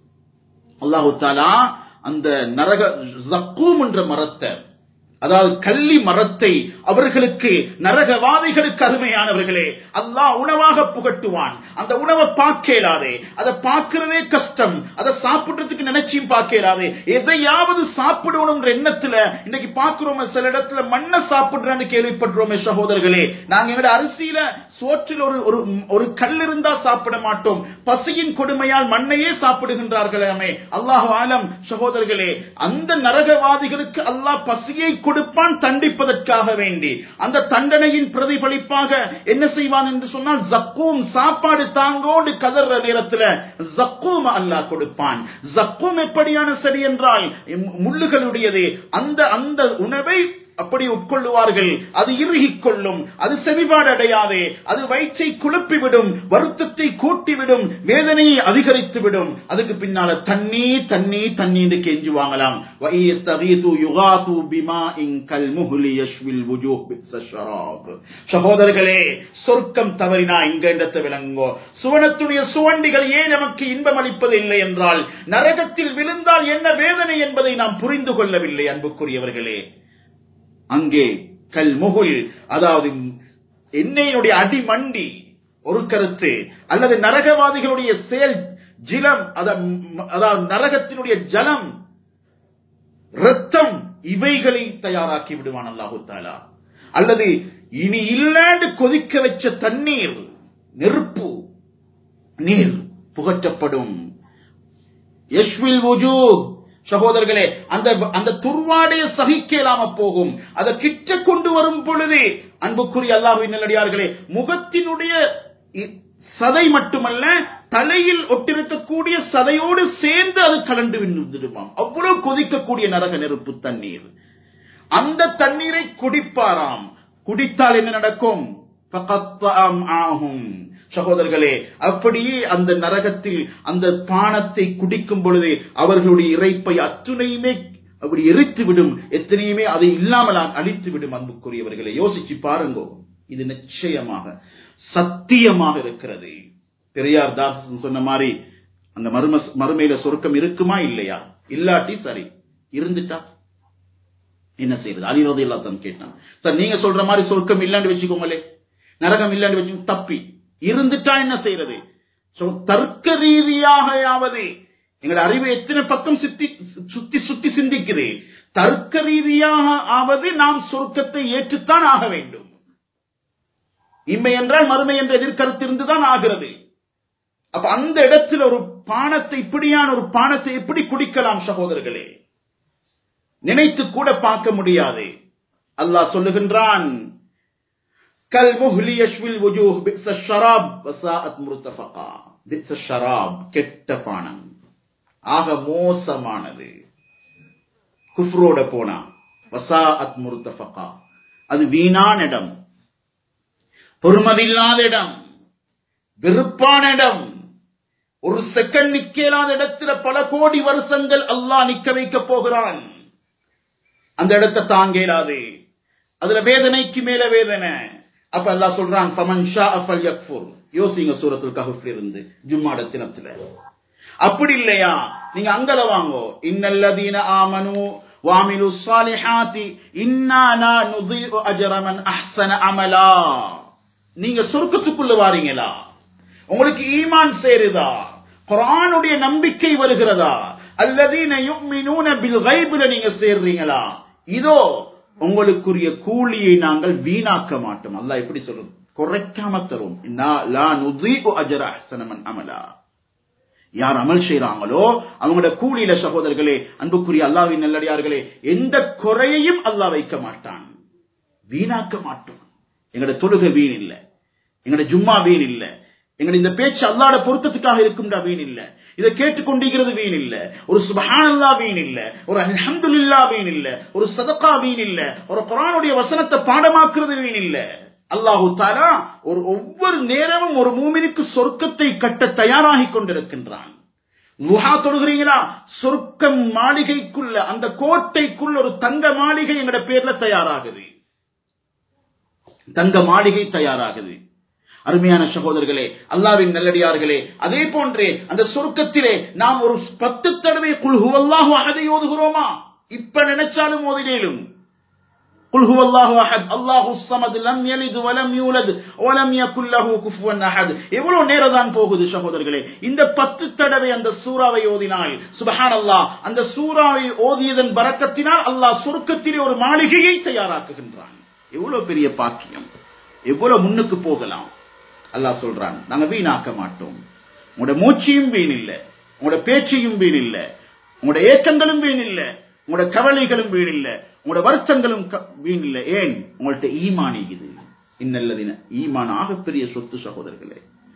அல்லாஹு தாலா அந்த நரக ஜக்கூம் என்ற மரத்தை அதாவது கள்ளி மரத்தை அவர்களுக்கு நரகவாதிகளுக்கு அருமையானவர்களே அல்லாஹ் உணவாக புகட்டுவான் அந்த உணவை பார்க்கலாதே அதை பார்க்கிறதே கஷ்டம் அதை சாப்பிடுறதுக்கு நினைச்சியும் பார்க்கலாதே எதையாவது சாப்பிடணும்ன்ற எண்ணத்துல இன்னைக்கு பார்க்கிறோமே சில இடத்துல மண்ணை சாப்பிடுறேன்னு கேள்விப்படுறோமே சகோதரர்களே நாங்க எங்கட அரிசியில சோற்றில் ஒரு ஒரு ஒரு கல் இருந்தா சாப்பிட மாட்டோம் பசியின் கொடுமையால் மண்ணையே சாப்பிடுகின்றார்களாமே அல்லாஹ் ஆலம் சகோதரர்களே அந்த நரகவாதிகளுக்கு அல்லாஹ் பசியை கொடுப்பான் தண்டிப்பதற்காக வேண்டி அந்த தண்டனையின் பிரதிபலிப்பாக என்ன செய்வான் என்று சொன்னால் ஜக்கூம் சாப்பாடு தாங்கோடு கதற நேரத்தில் ஜக்கூம் அல்லாஹ் கொடுப்பான் ஜக்கூம் எப்படியான சரி என்றால் முள்ளுகளுடையது அந்த அந்த உணவை அப்படி உட்கொள்ளுவார்கள் அது இறுகிக் கொள்ளும் அது செவிபாடு அடையாதே அது வயிற்றை குழப்பிவிடும் வருத்தத்தை கூட்டிவிடும் வேதனையை அதிகரித்துவிடும் அதுக்கு பின்னால தண்ணி தண்ணி தண்ணீர் கெஞ்சுவாங்களாம் وَإِيَسْتَغِيثُوا يُغَاثُوا بِمَاءٍ كَالْمُهْلِ يَشْوِي الْوُجُوهَ بِئْسَ الشَّرَابُ சகோதரர்களே சொர்க்கம் தவறினா இங்க இடத்தை விளங்கோ சுவனத்துடைய சுவண்டிகள் ஏன் நமக்கு இன்பம் அளிப்பது இல்லை என்றால் நரகத்தில் விழுந்தால் என்ன வேதனை என்பதை நாம் புரிந்து கொள்ளவில்லை அன்புக்குரியவர்களே அங்கே கல் முகுல் அதாவது எண்ணெயினுடைய அடிமண்டி ஒரு கருத்து அல்லது நரகவாதிகளுடைய செயல் ஜிலம் அத- அதாவது நரகத்தினுடைய ஜலம் ரத்தம் இவைகளை தயாராக்கி விடுவான் அல்லாஹு தாலா அல்லது இனி இல்லாண்டு கொதிக்க வச்ச தண்ணீர் நெருப்பு நீர் புகற்றப்படும் யஷ்வில் வுஜூ சகோதரர்களே அந்த அந்த துர்வாடைய சகிக்க இல்லாம போகும் அதை கிட்ட கொண்டு வரும் பொழுது அன்புக்குரிய அல்லாஹ்வின் நல்லடியார்களே முகத்தினுடைய இ- சதை மட்டுமல்ல தலையில் ஒட்டிருக்கக்கூடிய சதையோடு சேர்ந்து அது கலண்டு விழுந்துடுமாம் அவ்வளவு கொதிக்கக்கூடிய நரக நெருப்பு தண்ணீர் அந்த தண்ணீரை குடிப்பாராம் குடித்தால் என்ன நடக்கும் فَقَطَّعَ أَمْعَاهُمْ. சகோதரர்களே அப்படியே அந்த நரகத்தில் அந்த பானத்தை குடிக்கும் பொழுது அவர்களுடைய இறைப்பை அத்துணையுமே அப்படி எரித்து விடும் எத்தனையுமே அதை இல்லாமல் அழித்து விடும் அன்புக்குரியவர்களை யோசிச்சு பாருங்கோ இது நிச்சயமாக சத்தியமாக இருக்கிறது பெரியார் தாஸ் சொன்ன மாதிரி அந்த மரும மறுமையில சொர்க்கம் இருக்குமா இல்லையா இல்லாட்டி சரி இருந்துட்டா என்ன செய்யறது அலிரதி எல்லாத்தான் கேட்டான் சார் நீங்க சொல்ற மாதிரி சொர்க்கம் இல்லைன்னு வச்சுக்கோங்களே நரகம் இல்லைன்னு வச்சு தப்பி இருந்துட்டா என்ன செய்யறது தர்க்க ரீதியாகயாவது எங்களோட அறிவு எத்தனை பக்கம் சுத்தி சுத்தி சுத்தி சிந்திக்குது தர்க்க ரீதியாக ஆவது நாம் சொர்க்கத்தை ஏற்றுத்தான் ஆக வேண்டும் இம்மை என்றால் மறுமை என்ற எதிர்கருத்து இருந்துதான் ஆகிறது அப்ப அந்த இடத்தில் ஒரு பானத்தை இப்படியான ஒரு பானத்தை எப்படி குடிக்கலாம் சகோதரர்களே நினைத்து கூட பார்க்க முடியாது அல்லாஹ் சொல்லுகின்றான் கல் முஹ்லி யஷ்வில் வுஜூஹ் பிக்ஸ ஷராப் வசாஅத் முர்தஃபகா பிக்ஸ ஷராப் கெட்ட பானம் ஆக மோசமானது குஃப்ரோட போனா வசாஅத் முர்தஃபகா அது வீணான இடம் பொறுமதில்லாத இடம் வெறுப்பான இடம் ஒரு செகண்ட் நிக்கலாத இடத்துல பல கோடி வருஷங்கள் அல்லாஹ் நிக்க வைக்க போகிறான் அந்த இடத்தை தாங்க இயலாது அதுல வேதனைக்கு மேல வேதனை அப்ப அல்லாஹ் சொல்றான் ஃபமன் ஷா அஃபல் யக்ஃபுர் யோசிங்க சூரத்துல் கஹஃப்ல இருந்து ஜும்மாட தினத்துல அப்படி இல்லையா நீங்க அங்கல வாங்கோ இன்னல்லதீன ஆமனு வாமிலு ஸாலிஹாத்தி இன்னா லா நுதீஉ அஜர மன் அஹ்ஸன அமலா நீங்க சொர்க்கத்துக்குள்ள வாரீங்களா உங்களுக்கு ஈமான் சேருதா குர்ஆனுடைய நம்பிக்கை வருகிறதா அல்லதீன யுமினூன பில் கைப்ல நீங்க சேர்றீங்களா இதோ உங்களுக்குரிய கூலியை நாங்கள் வீணாக்க மாட்டோம் அல்லாஹ் எப்படி சொல்றது குறைக்காம தரும் லா நுதீஉ அஜர அஹ்ஸன மன் அமலா யார் அமல் செய்யறாங்களோ அவங்களோட கூலியில சகோதரர்களே அன்புக்குரிய அல்லாவின் நல்லடியார்களே எந்த குறையையும் அல்லாஹ் வைக்க மாட்டான் வீணாக்க மாட்டோம் எங்களோட தொழுகை வீண் இல்ல எங்களோட ஜும்மா வீண் இல்ல எங்களை இந்த பேச்சு அல்லாட பொருத்தத்துக்காக இருக்கும்டா வீண் இல்ல இதை கேட்டுக்கொண்டிருக்கிறது வீண் இல்ல ஒரு சுபஹானல்லா வீண் இல்ல ஒரு அல்ஹம்துலில்லா வீண் இல்ல ஒரு சதகா வீண் இல்ல ஒரு குரானுடைய வசனத்தை பாடமாக்குறது வீண் இல்ல அல்லாஹு தாலா ஒரு ஒவ்வொரு நேரமும் ஒரு மூமினுக்கு சொர்க்கத்தை கட்ட தயாராகி கொண்டிருக்கின்றான் லுஹா தொழுகிறீங்களா சொர்க்கம் மாளிகைக்குள்ள அந்த கோட்டைக்குள்ள ஒரு தங்க மாளிகை எங்கட பேர்ல தயாராகுது தங்க மாளிகை தயாராகுது அருமையான சகோதரர்களே அல்லாவின் நல்லடியார்களே அதே போன்றே அந்த சொர்க்கத்திலே நாம் ஒரு பத்து தடவை குல்ஹுவல்லாஹு அகதை ஓதுகிறோமா இப்ப நினைச்சாலும் ஓதினேலும் قل هو الله احد الله الصمد لم يلد ولم يولد ولم يكن له كفوا احد எவ்வளவு நேரம் தான் போகுது சகோதரர்களே இந்த பத்து தடவை அந்த சூறாவை ஓதினால் சுபஹானல்லாஹ் அந்த சூறாவை ஓதியதன் பரக்கத்தினால் அல்லாஹ் சொர்க்கத்திலே ஒரு மாளிகையை தயாராக்குகின்றான் எவ்வளவு பெரிய பாக்கியம் எவ்வளவு முன்னுக்கு போகலாம் அல்லாஹ் சொல்றான் நாங்க வீணாக்க மாட்டோம் உங்களோட மூச்சியும் வீண் இல்ல உங்களோட பேச்சையும் வீண் இல்ல உங்களோட ஏக்கங்களும் வீண் இல்ல உங்களோட கவலைகளும் வீண் இல்ல உங்களோட வருத்தங்களும் வீண் இல்ல ஏன் உங்கள்ட்ட ஈமான் இது இன்னல்லதின ஈமான் ஆகப்பெரிய சொத்து சகோதரர்களே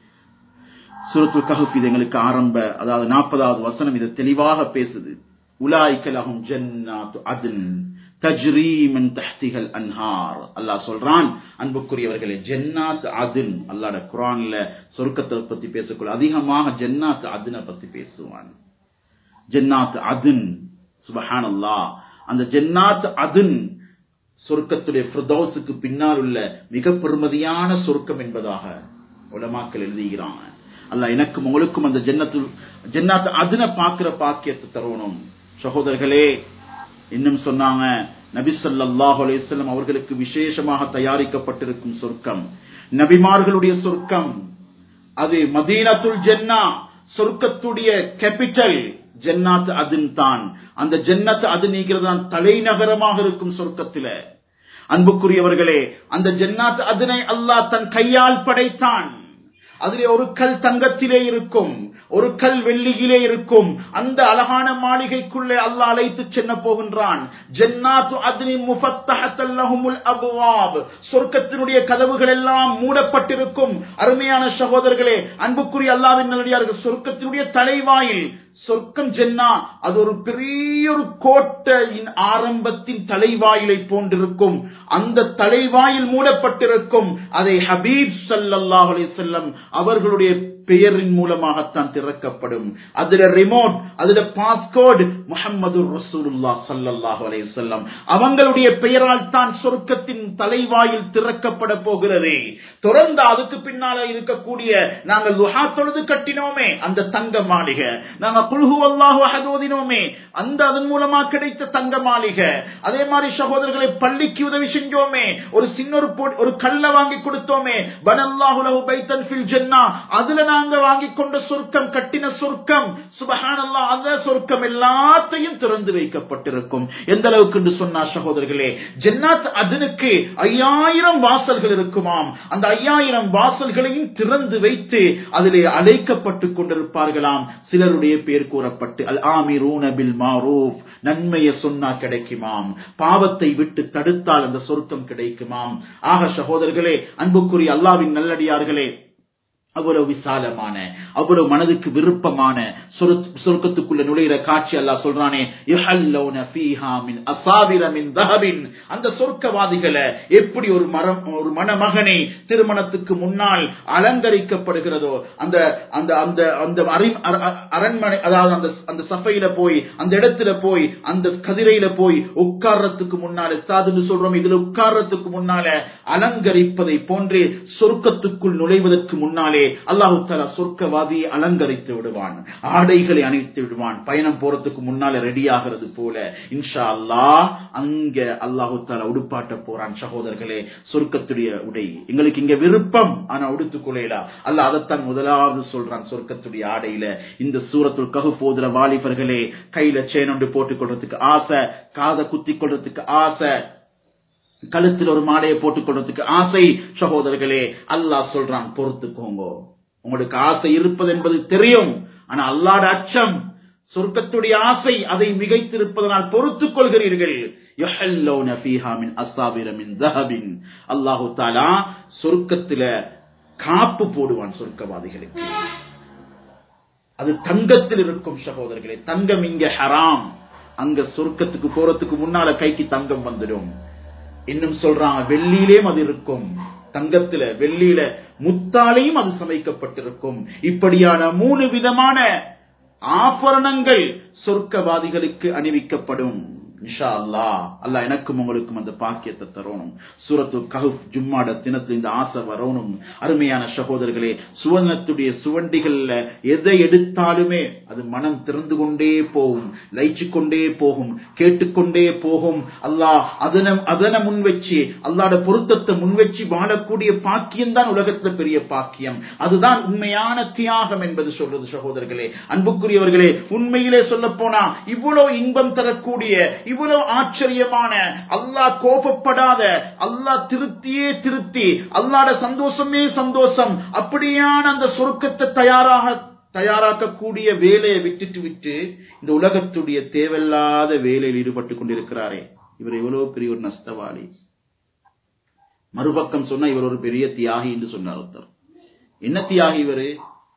சுரத்து கஹப் இது எங்களுக்கு ஆரம்ப அதாவது நாற்பதாவது வசனம் இதை தெளிவாக பேசுது உலாய்க்கலகும் ஜன்னாத்து அதின் தஜ்ரீமன் தஹ்திகள் அன்ஹார் அல்லாஹ் சொல்றான் அன்புக்குரியவர்களே ஜன்னாத் அதின் அல்லாட குரான்ல சொர்க்கத்தை பத்தி பேசக்குள்ள அதிகமாக ஜன்னாத் அதினை பத்தி பேசுவான் ஜன்னாத் அதின் சுபஹான் அல்லாஹ் அந்த ஜன்னாத் அதின் சொர்க்கத்துடைய ஃபிரதௌஸுக்கு பின்னால் உள்ள மிக பெருமதியான சொர்க்கம் என்பதாக உலமாக்கள் எழுதுகிறாங்க அல்லாஹ் எனக்கும் உங்களுக்கும் அந்த ஜன்னத்து ஜன்னாத் அதினை பார்க்கிற பாக்கியத்தை தருவணும் சகோதரர்களே இன்னும் சொன்னாங்க நபி சொல்லாஹு அலையம் அவர்களுக்கு விசேஷமாக தயாரிக்கப்பட்டிருக்கும் சொர்க்கம் நபிமார்களுடைய சொர்க்கம் அது மதீனத்துல் ஜன்னா சொர்க்கத்துடைய கேபிட்டல் ஜன்னாத் அதின் தான் அந்த ஜன்னத் அது நீங்கிறதான் தலைநகரமாக இருக்கும் சொர்க்கத்தில அன்புக்குரியவர்களே அந்த ஜன்னாத் அதனை அல்லாஹ் தன் கையால் படைத்தான் அதிலே ஒரு கல் தங்கத்திலே இருக்கும் ஒரு கல் வெள்ளியிலே இருக்கும் அந்த அழகான மாளிகைக்குள்ளே அல்லாஹ் அழைத்து செல்ல போகின்றான் ஜன்னாத்து அத்னி முஃபத்தஹத்தல்லஹுமுல் அபுவாப் சொர்க்கத்தினுடைய கதவுகள் எல்லாம் மூடப்பட்டிருக்கும் அருமையான சகோதரர்களே அன்புக்குரிய அல்லாஹ்வின் நல்லடியார்கள் சொர்க்கத்தினுடைய தலைவாயில் சொர்க்கம் ஜென்னா அது ஒரு பெரிய ஒரு கோட்டையின் ஆரம்பத்தின் தலைவாயிலை போன்றிருக்கும் அந்த தலைவாயில் மூடப்பட்டிருக்கும் அதை ஹபீப் ஸல்லல்லாஹு அலைஹி வஸல்லம் அவர்களுடைய பெயரின் மூலமாகத்தான் திறக்கப்படும் அதுல ரிமோட் அதுல பாஸ்கோட் முஹம்மது ரசூலுல்லா ஸல்லல்லாஹு அலைஹி வஸல்லம் அவங்களுடைய பெயரால் தான் சொர்க்கத்தின் தலைவாயில் திறக்கப்பட போகிறது தொடர்ந்து அதுக்கு பின்னால இருக்கக்கூடிய நாங்கள் துஹா தொழுது கட்டினோமே அந்த தங்க மாளிகை நாங்க குல்ஹு அல்லாஹு அஹத் ஓதினோமே அந்த அதன் மூலமா கிடைத்த தங்க மாளிகை அதே மாதிரி சகோதரர்களை பள்ளிக்கு உதவி செஞ்சோமே ஒரு சின்ன ஒரு பொ- ஒரு கல்ல வாங்கி கொடுத்தோமே பனல்லாஹு லஹு பைத்தன் ஃபில் ஜன்னா அதுல நாங்க வாங்கி கொண்ட சொர்க்கம் கட்டின சொர்க்கம் சுபஹானல்லாஹ் அந்த சொர்க்கம் எல்லாத்தையும் திறந்து வைக்கப்பட்டிருக்கும் எந்த அளவுக்கு என்று சொன்னா சகோதரர்களே ஜன்னாத் அதனுக்கு ஐயாயிரம் வாசல்கள் இருக்குமாம் அந்த ஐயாயிரம் வாசல்களையும் திறந்து வைத்து அதிலே அழைக்கப்பட்டு கொண்டிருப்பார்களாம் சிலருடைய பேர் கூறப்பட்டு அல் ஆமிரூன பில் மாரூஃப் நன்மையை சொன்னா கிடைக்குமாம் பாவத்தை விட்டு தடுத்தால் அந்த சொர்க்கம் கிடைக்குமாம் ஆக சகோதரர்களே அன்புக்குரிய அல்லாவின் நல்லடியார்களே அவ்வளவு விசாலமான அவ்வளவு மனதுக்கு விருப்பமான சொருத்- சொர்க்கத்துக்குள்ள நுழையிற காட்சி அல்லாஹ் சொல்றானே யுஹல்லௌன ஃபீஹா மின் அசாவிர மின் தஹபின் அந்த சொர்க்கவாதிகளை எப்படி ஒரு மரம் ஒரு மணமகனை திருமணத்துக்கு முன்னால் அலங்கரிக்கப்படுகிறதோ அந்த அந்த அந்த அந்த அறி- அர- அர- அரண்மனை அதாவது அந்த அந்த சபையில போய் அந்த இடத்துல போய் அந்த கதிரையில போய் உட்கார்றதுக்கு முன்னால சாதுன்னு சொல்றோம் இதுல உட்கார்றதுக்கு முன்னால அலங்கரிப்பதை போன்றே சொர்க்கத்துக்குள் நுழைவதற்கு முன்னாலே அல்லாஹு தாலா சொர்க்கவாதியை அலங்கரித்து விடுவான் ஆடைகளை அணிவித்து விடுவான் பயணம் போறதுக்கு முன்னால ரெடி ஆகிறது போல இன்ஷா அல்லாஹ் அங்க அல்லாஹு தாலா உடுப்பாட்ட போறான் சகோதரர்களே சொர்க்கத்துடைய உடை எங்களுக்கு இங்க விருப்பம் ஆனா உடுத்துக்கொள்ளா அல்லாஹ் அதைத்தான் முதலாவது சொல்றான் சொர்க்கத்துடைய ஆடையில இந்த சூரத்துல் கஹு போதுற வாலிபர்களே கையில சேன் ஒன்று போட்டுக் கொள்றதுக்கு ஆசை காதை குத்தி கொள்றதுக்கு ஆசை கழுத்தில் ஒரு மாலையை போட்டுக் கொள்றதுக்கு ஆசை சகோதரர்களே அல்லாஹ் சொல்றான் பொறுத்துக்கோங்க உங்களுக்கு ஆசை இருப்பது என்பது தெரியும் ஆனா அல்லாட அச்சம் சொர்க்கத்துடைய ஆசை அதை மிகைத்திருப்பதனால் பொறுத்துக் கொள்கிறீர்கள் யஹல்லௌன ஃபீஹா மின் அஸாபிர மின் தஹபின் அல்லாஹு தஆலா சொர்க்கத்தில காப்பு போடுவான் சொர்க்கவாதிகளுக்கு அது தங்கத்தில் இருக்கும் சகோதரர்களே தங்கம் இங்க ஹராம் அங்க சொர்க்கத்துக்கு போறதுக்கு முன்னால கைக்கு தங்கம் வந்துடும் இன்னும் சொல்றாங்க வெள்ளியிலேயும் அது இருக்கும் தங்கத்துல வெள்ளியில முத்தாலையும் அது சமைக்கப்பட்டிருக்கும் இப்படியான மூணு விதமான ஆபரணங்கள் சொர்க்கவாதிகளுக்கு அணிவிக்கப்படும் இன்ஷா அல்லாஹ் அல்லாஹ் எனக்கும் உங்களுக்கும் அந்த பாக்கியத்தை தரணும் சூரத்து கஹுப் ஜும்மாட தினத்துல இந்த ஆசை வரணும் அருமையான சகோதரர்களே சுவனத்துடைய சுவண்டிகள்ல எதை எடுத்தாலுமே அது மனம் திறந்து கொண்டே போகும் லயிச்சு கொண்டே போகும் கேட்டுக்கொண்டே போகும் அல்லாஹ் அதனை அதனை முன் வச்சு அல்லாட பொருத்தத்தை முன் வச்சு வாழக்கூடிய பாக்கியம் தான் உலகத்துல பெரிய பாக்கியம் அதுதான் உண்மையான தியாகம் என்பது சொல்றது சகோதரர்களே அன்புக்குரியவர்களே உண்மையிலே சொல்ல போனா இவ்வளவு இன்பம் தரக்கூடிய இவ்வளவு ஆச்சரியமான அல்லாஹ் கோபப்படாத அல்லாஹ் திருத்தியே திருத்தி அல்லாட சந்தோஷமே சந்தோஷம் அப்படியான அந்த சொர்க்கத்தை தயாராக தயாராக்கக்கூடிய வேலையை விட்டுட்டு விட்டு இந்த உலகத்துடைய தேவையில்லாத வேலையில் ஈடுபட்டு கொண்டிருக்கிறாரே இவர் எவ்வளவு பெரிய ஒரு நஷ்டவாளி மறுபக்கம் சொன்னா இவர் ஒரு பெரிய தியாகி என்று சொன்னார் ஒருத்தர் என்ன தியாகி இவரு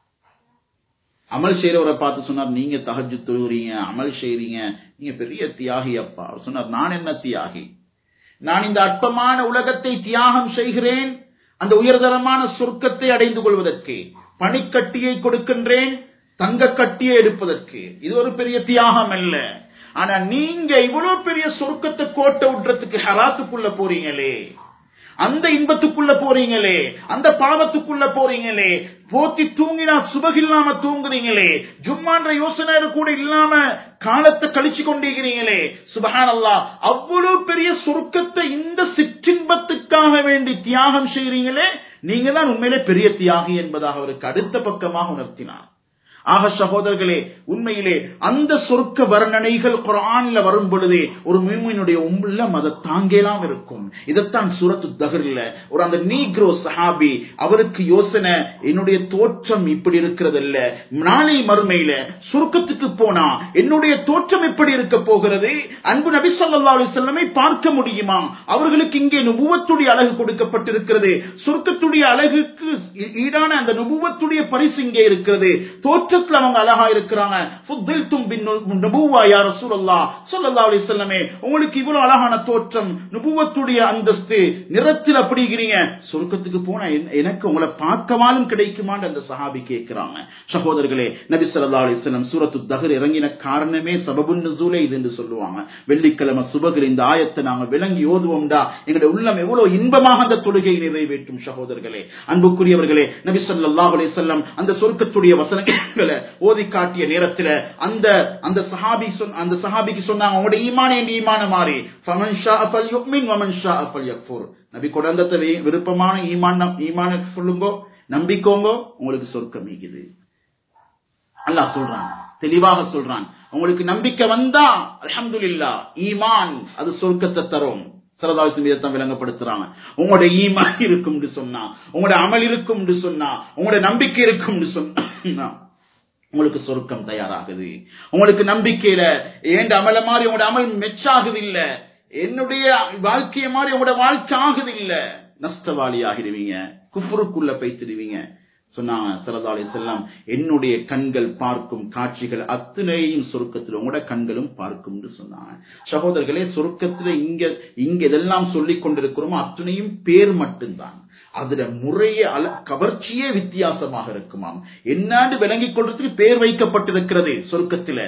அமல் செய்யறவரை பார்த்து சொன்னார் நீங்க தகஜு தொழுகிறீங்க அமல் செய்றீங்க நீங்க பெரிய தியாகி அப்பா அவர் சொன்னார் நான் என்ன தியாகி நான் இந்த அற்பமான உலகத்தை தியாகம் செய்கிறேன் அந்த உயர்தரமான சொர்க்கத்தை அடைந்து கொள்வதற்கு பனிக்கட்டியை கொடுக்கின்றேன் தங்க கட்டியை எடுப்பதற்கு இது ஒரு பெரிய தியாகம் அல்ல ஆனா நீங்க இவ்வளவு பெரிய சொர்க்கத்தை கோட்டை விடுறதுக்கு ஹராத்துக்குள்ள போறீங்களே அந்த இன்பத்துக்குள்ள போறீங்களே அந்த பாவத்துக்குள்ள போறீங்களே போத்தி தூங்கினா சுபகில்லாம தூங்குறீங்களே ஜும்மான்ற யோசனை கூட இல்லாம காலத்தை கழிச்சு கொண்டிருக்கிறீங்களே சுபஹான் அல்லா அவ்வளவு பெரிய சொர்க்கத்தை இந்த சிற்றின்பத்துக்காக வேண்டி தியாகம் செய்றீங்களே நீங்க தான் உண்மையிலே பெரிய தியாகி என்பதாக அவருக்கு அடுத்த பக்கமாக உணர்த்தினார் ஆக சகோதரர்களே உண்மையிலே அந்த சொர்க்க வர்ணனைகள் குரான்ல வரும் பொழுதே ஒரு மீமினுடைய உள்ளம் அதை தாங்கலாம் இருக்கும் இதைத்தான் சூரத்து தகர்ல ஒரு அந்த நீக்ரோ சஹாபி அவருக்கு யோசனை என்னுடைய தோற்றம் இப்படி இருக்கிறதல்ல நாளை மறுமையில சுருக்கத்துக்கு போனா என்னுடைய தோற்றம் எப்படி இருக்க போகிறது அன்பு நபி சொல்லா செல்லமை பார்க்க முடியுமா அவர்களுக்கு இங்கே நுபுவத்துடைய அழகு கொடுக்கப்பட்டிருக்கிறது சொர்க்கத்துடைய அழகுக்கு ஈடான அந்த நுபுவத்துடைய பரிசு இங்கே இருக்கிறது தோற்றம் தோற்றத்துல அவங்க அழகா இருக்கிறாங்க ஃபுத்தில்தும் பின் நபுவா யா ரசூலல்லாஹ் ஸல்லல்லாஹு அலைஹி வஸல்லமே உங்களுக்கு இவ்வளவு அழகான தோற்றம் நபுவத்துடைய அந்தஸ்து நிறத்தில் அப்படிங்கிறீங்க சொர்க்கத்துக்கு போனா என்- எனக்கு உங்களை பார்க்கவாலும் கிடைக்குமான்னு அந்த சஹாபி கேட்கிறாங்க சகோதரர்களே நபி ஸல்லல்லாஹு அலைஹி வஸல்லம் சூரத்து தஹர் இறங்கின காரணமே சபபுன் நுசூலே இது என்று சொல்லுவாங்க வெள்ளிக்கிழமை சுபகர் இந்த ஆயத்தை நாங்க விளங்கி ஓதுவோம்டா எங்களுடைய உள்ளம் எவ்வளவு இன்பமாக அந்த தொழுகையை நிறைவேற்றும் சகோதரர்களே அன்புக்குரியவர்களே நபி ஸல்லல்லாஹு அலைஹி வஸல்லம் அந்த சொர்க்கத்துடைய வசனங்களை ஓதி காட்டிய நேரத்தில் அந்த அந்த சஹாபி சொன்ன அந்த சஹாபிக்கு சொன்னாங்க உங்களுடைய ஈமான என் ஈமான மாறி ஃபமன் ஷாஅ ஃபல்யுமின் வமன் ஷாஅ ஃபல்யக்ஃபுர் நபி கொடந்தத்தை வி- விருப்பமான ஈமான் ஈமான சொல்லுங்கோ நம்பிக்கோங்கோ உங்களுக்கு சொர்க்கம் ஈகுது அல்லாஹ் சொல்றான் தெளிவாக சொல்றான் உங்களுக்கு நம்பிக்கை வந்தா அல்ஹம்துலில்லாஹ் ஈமான் அது சொர்க்கத்தை தரும் சரதாவிசம் இதைத்தான் விளங்கப்படுத்துறாங்க உங்களுடைய ஈமான் இருக்கும்னு சொன்னா உங்களுடைய அமல் இருக்கும்னு சொன்னா உங்களுடைய நம்பிக்கை இருக்கும்னு சொன்னா உங்களுக்கு சொர்க்கம் தயாராகுது உங்களுக்கு நம்பிக்கையில ஏண்ட அமல மாதிரி உங்களோட அமல் மெச்சாகுது இல்ல என்னுடைய வாழ்க்கைய மாதிரி உங்களோட வாழ்க்கை ஆகுது இல்ல நஷ்டவாளி ஆகிடுவீங்க குஃபுருக்குள்ள பைத்திடுவீங்க சொன்னாங்க சரதாலி செல்லம் என்னுடைய கண்கள் பார்க்கும் காட்சிகள் அத்தனையும் சொருக்கத்தில் உங்களோட கண்களும் பார்க்கும் என்று சொன்னாங்க சகோதரர்களே சொருக்கத்துல இங்க இங்க இதெல்லாம் சொல்லிக் கொண்டிருக்கிறோமோ அத்தனையும் பேர் மட்டும்தான் அதுல முறைய அல கவர்ச்சியே வித்தியாசமாக இருக்குமாம் என்னாண்டு விளங்கிக் கொள்றதுக்கு பேர் வைக்கப்பட்டிருக்கிறது சொர்க்கத்தில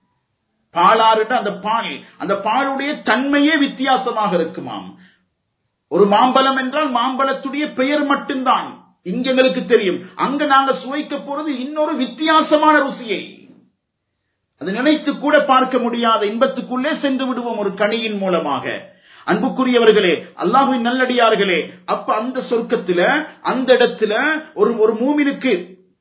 பாலாறுன்ற அந்த பால் அந்த பாலுடைய தன்மையே வித்தியாசமாக இருக்குமாம் ஒரு மாம்பழம் என்றால் மாம்பழத்துடைய பெயர் மட்டும்தான் இங்க எங்களுக்கு தெரியும் அங்க நாங்க சுவைக்க போறது இன்னொரு வித்தியாசமான ருசியை அது நினைத்து கூட பார்க்க முடியாத இன்பத்துக்குள்ளே சென்று விடுவோம் ஒரு கனியின் மூலமாக அன்புக்குரியவர்களே அல்லாஹுவின் நல்லடியார்களே அப்ப அந்த சொர்க்கத்துல அந்த இடத்துல ஒரு ஒரு மூமினுக்கு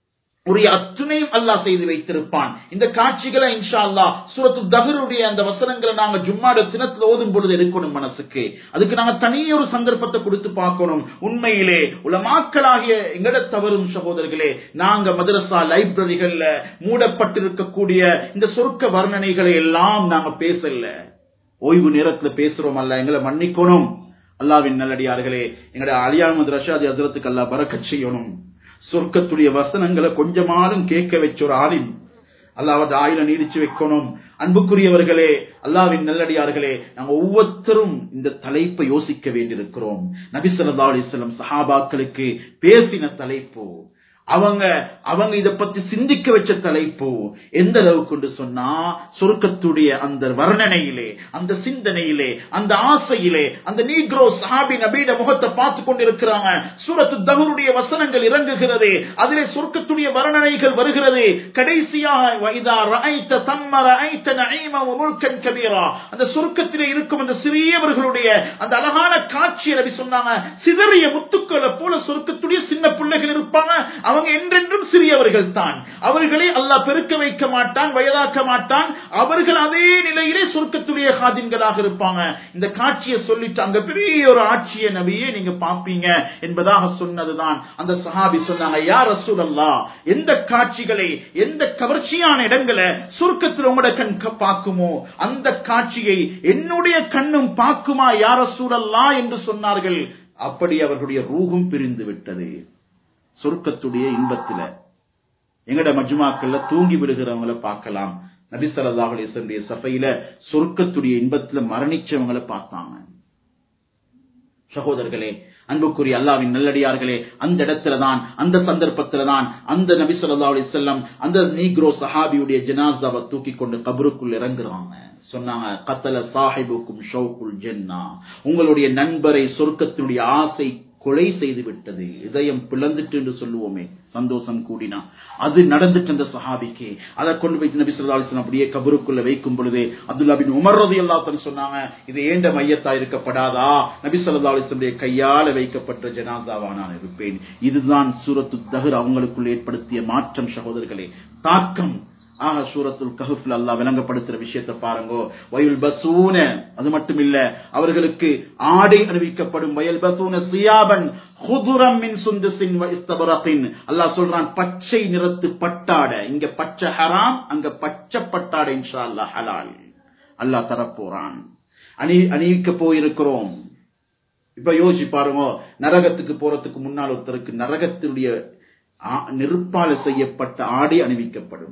ஒரு அத்துணையும் அல்லாஹ் செய்து வைத்திருப்பான் இந்த காட்சிகளை இன்ஷா அல்லாஹ் சூரத்து தஹருடைய அந்த வசனங்களை நாங்க ஜும்மாட தினத்துல ஓதும் பொழுது எடுக்கணும் மனசுக்கு அதுக்கு நாங்க தனியே ஒரு சந்தர்ப்பத்தை கொடுத்து பார்க்கணும் உண்மையிலே உலமாக்களாகிய எங்கட தவறும் சகோதரர்களே நாங்க மதரசா லைப்ரரிகள்ல மூடப்பட்டிருக்கக்கூடிய இந்த சொர்க்க வர்ணனைகளை எல்லாம் நாங்க பேசல ஓய்வு நேரத்துல பேசுறோம் அல்ல எங்களை மன்னிக்கணும் அல்லாவின் நல்லடியார்களே எங்கட அலியாமது ரஷாதி ஹசரத்துக்கு அல்லாஹ் பறக்கச் செய்யணும் சொர்க்கத்துடைய வசனங்களை கொஞ்சமாலும் கேட்க வச்ச ஒரு ஆலிம் அல்லாவது ஆயில நீடிச்சு வைக்கணும் அன்புக்குரியவர்களே அல்லாவின் நல்லடியார்களே நாங்க ஒவ்வொருத்தரும் இந்த தலைப்பை யோசிக்க வேண்டியிருக்கிறோம் நபி ஸல்லல்லாஹு அலைஹி வஸல்லம் சஹாபாக்களுக்கு பேசின தலைப்பு அவங்க அவங்க இத பத்தி சிந்திக்க வச்ச தலைப்பு எந்த அளவுக்கு சொன்னா சொர்க்கத்துடைய அந்த வர்ணனையிலே அந்த சிந்தனையிலே அந்த ஆசையிலே அந்த நீக்ரோ சஹாபி நபீட முகத்தை பார்த்து கொண்டிருக்கிறாங்க சூரத்து தகுருடைய வசனங்கள் இறங்குகிறது அதிலே சொர்க்கத்துடைய வர்ணனைகள் வருகிறது கடைசியாக வைதா ரஐத்த தம்ம ரஐத்த நஈம வ முல்கன் கபீரா அந்த சொர்க்கத்திலே இருக்கும் அந்த சிறியவர்களுடைய அந்த அழகான காட்சியை நபி சொன்னாங்க சிதறிய முத்துக்களை போல சொர்க்கத்துடைய சின்ன பிள்ளைகள் இருப்பாங்க அவங்க என்றென்றும் சிறியவர்கள் தான் அவர்களை அல்லாஹ் பெருக்க வைக்க மாட்டான் வயதாக்க மாட்டான் அவர்கள் அதே நிலையிலே சொர்க்கத்துடைய காதின்களாக இருப்பாங்க இந்த காட்சியை சொல்லிட்டு அங்க பெரிய ஒரு ஆட்சிய நபியே நீங்க பாப்பீங்க என்பதாக சொன்னதுதான் அந்த சஹாபி சொன்னாங்க யார் ரசூலல்லா எந்த காட்சிகளை எந்த கவர்ச்சியான இடங்களை சொர்க்கத்தில் உங்களோட கண் க- பார்க்குமோ அந்த காட்சியை என்னுடைய கண்ணும் பார்க்குமா யார் ரசூலல்லா என்று சொன்னார்கள் அப்படி அவர்களுடைய ரூகும் பிரிந்து விட்டது சொர்க்கத்துடைய இன்பத்துல எங்கட மஜ்மாக்கள்ல தூங்கி விடுகிறவங்கள பார்க்கலாம் நபி ஸல்லல்லாஹு அலைஹி வஸல்லம் சபையில சொர்க்கத்துடைய இன்பத்துல மரணிச்சவங்கள பார்த்தாங்க சகோதரர்களே அன்புக்குரிய அல்லாவின் நல்லடியார்களே அந்த இடத்துல தான் அந்த சந்தர்ப்பத்துல தான் அந்த நபி ஸல்லல்லாஹு அலைஹி வஸல்லம் அந்த நீக்ரோ சஹாபியுடைய ஜனாசாவை தூக்கி கொண்டு கபருக்குள் இறங்குறாங்க சொன்னாங்க கத்தல சாஹிபுக்கும் ஷௌகுல் ஜன்னா உங்களுடைய நண்பரை சொர்க்கத்தினுடைய ஆசை கொலை செய்து விட்டது இதயம் பிளந்துட்டு என்று சொல்லுவோமே சந்தோஷம் கூடினா அது நடந்துட்டு அந்த சஹாபிக்கு அதை கொண்டு போய் நபி ஸல்லல்லாஹு அலைஹி வஸல்லம் அப்படியே கபருக்குள்ள வைக்கும் பொழுது அப்துல்லா பின் உமர் ரலியல்லாஹு அன்ஹு சொன்னாங்க இது ஏண்ட மையத்தா இருக்கப்படாதா நபி ஸல்லல்லாஹு அலைஹி வஸல்லம் கையால வைக்கப்பட்ட ஜனாசாவா நான் இருப்பேன் இதுதான் சூரத்து தஹர் அவங்களுக்குள் ஏற்படுத்திய மாற்றம் சகோதரர்களே தாக்கம் ஆக சூரத்துல் கஹஃப்ல அல்லாஹ் விளங்கப்படுத்துற விஷயத்தை பாருங்கோ வயல் பசூன அது மட்டும் இல்ல அவர்களுக்கு ஆடை அறிவிக்கப்படும் வயல் பசூன சியாபன் ஹுதுரம் மின் சுந்துசின் வ இஸ்தபரத்தின் அல்லாஹ் சொல்றான் பச்சை நிறத்து பட்டாடை இங்க பச்சை ஹராம் அங்க பச்சை பட்டாடை இன்ஷா அல்லாஹ் ஹலால் அல்லாஹ் தரப்போறான் அணி அணிவிக்க போயிருக்கிறோம் இப்ப யோசிச்சு பாருங்க நரகத்துக்கு போறதுக்கு முன்னால் ஒருத்தருக்கு நரகத்தினுடைய ஆ- நெருப்பால செய்யப்பட்ட ஆடை அணிவிக்கப்படும்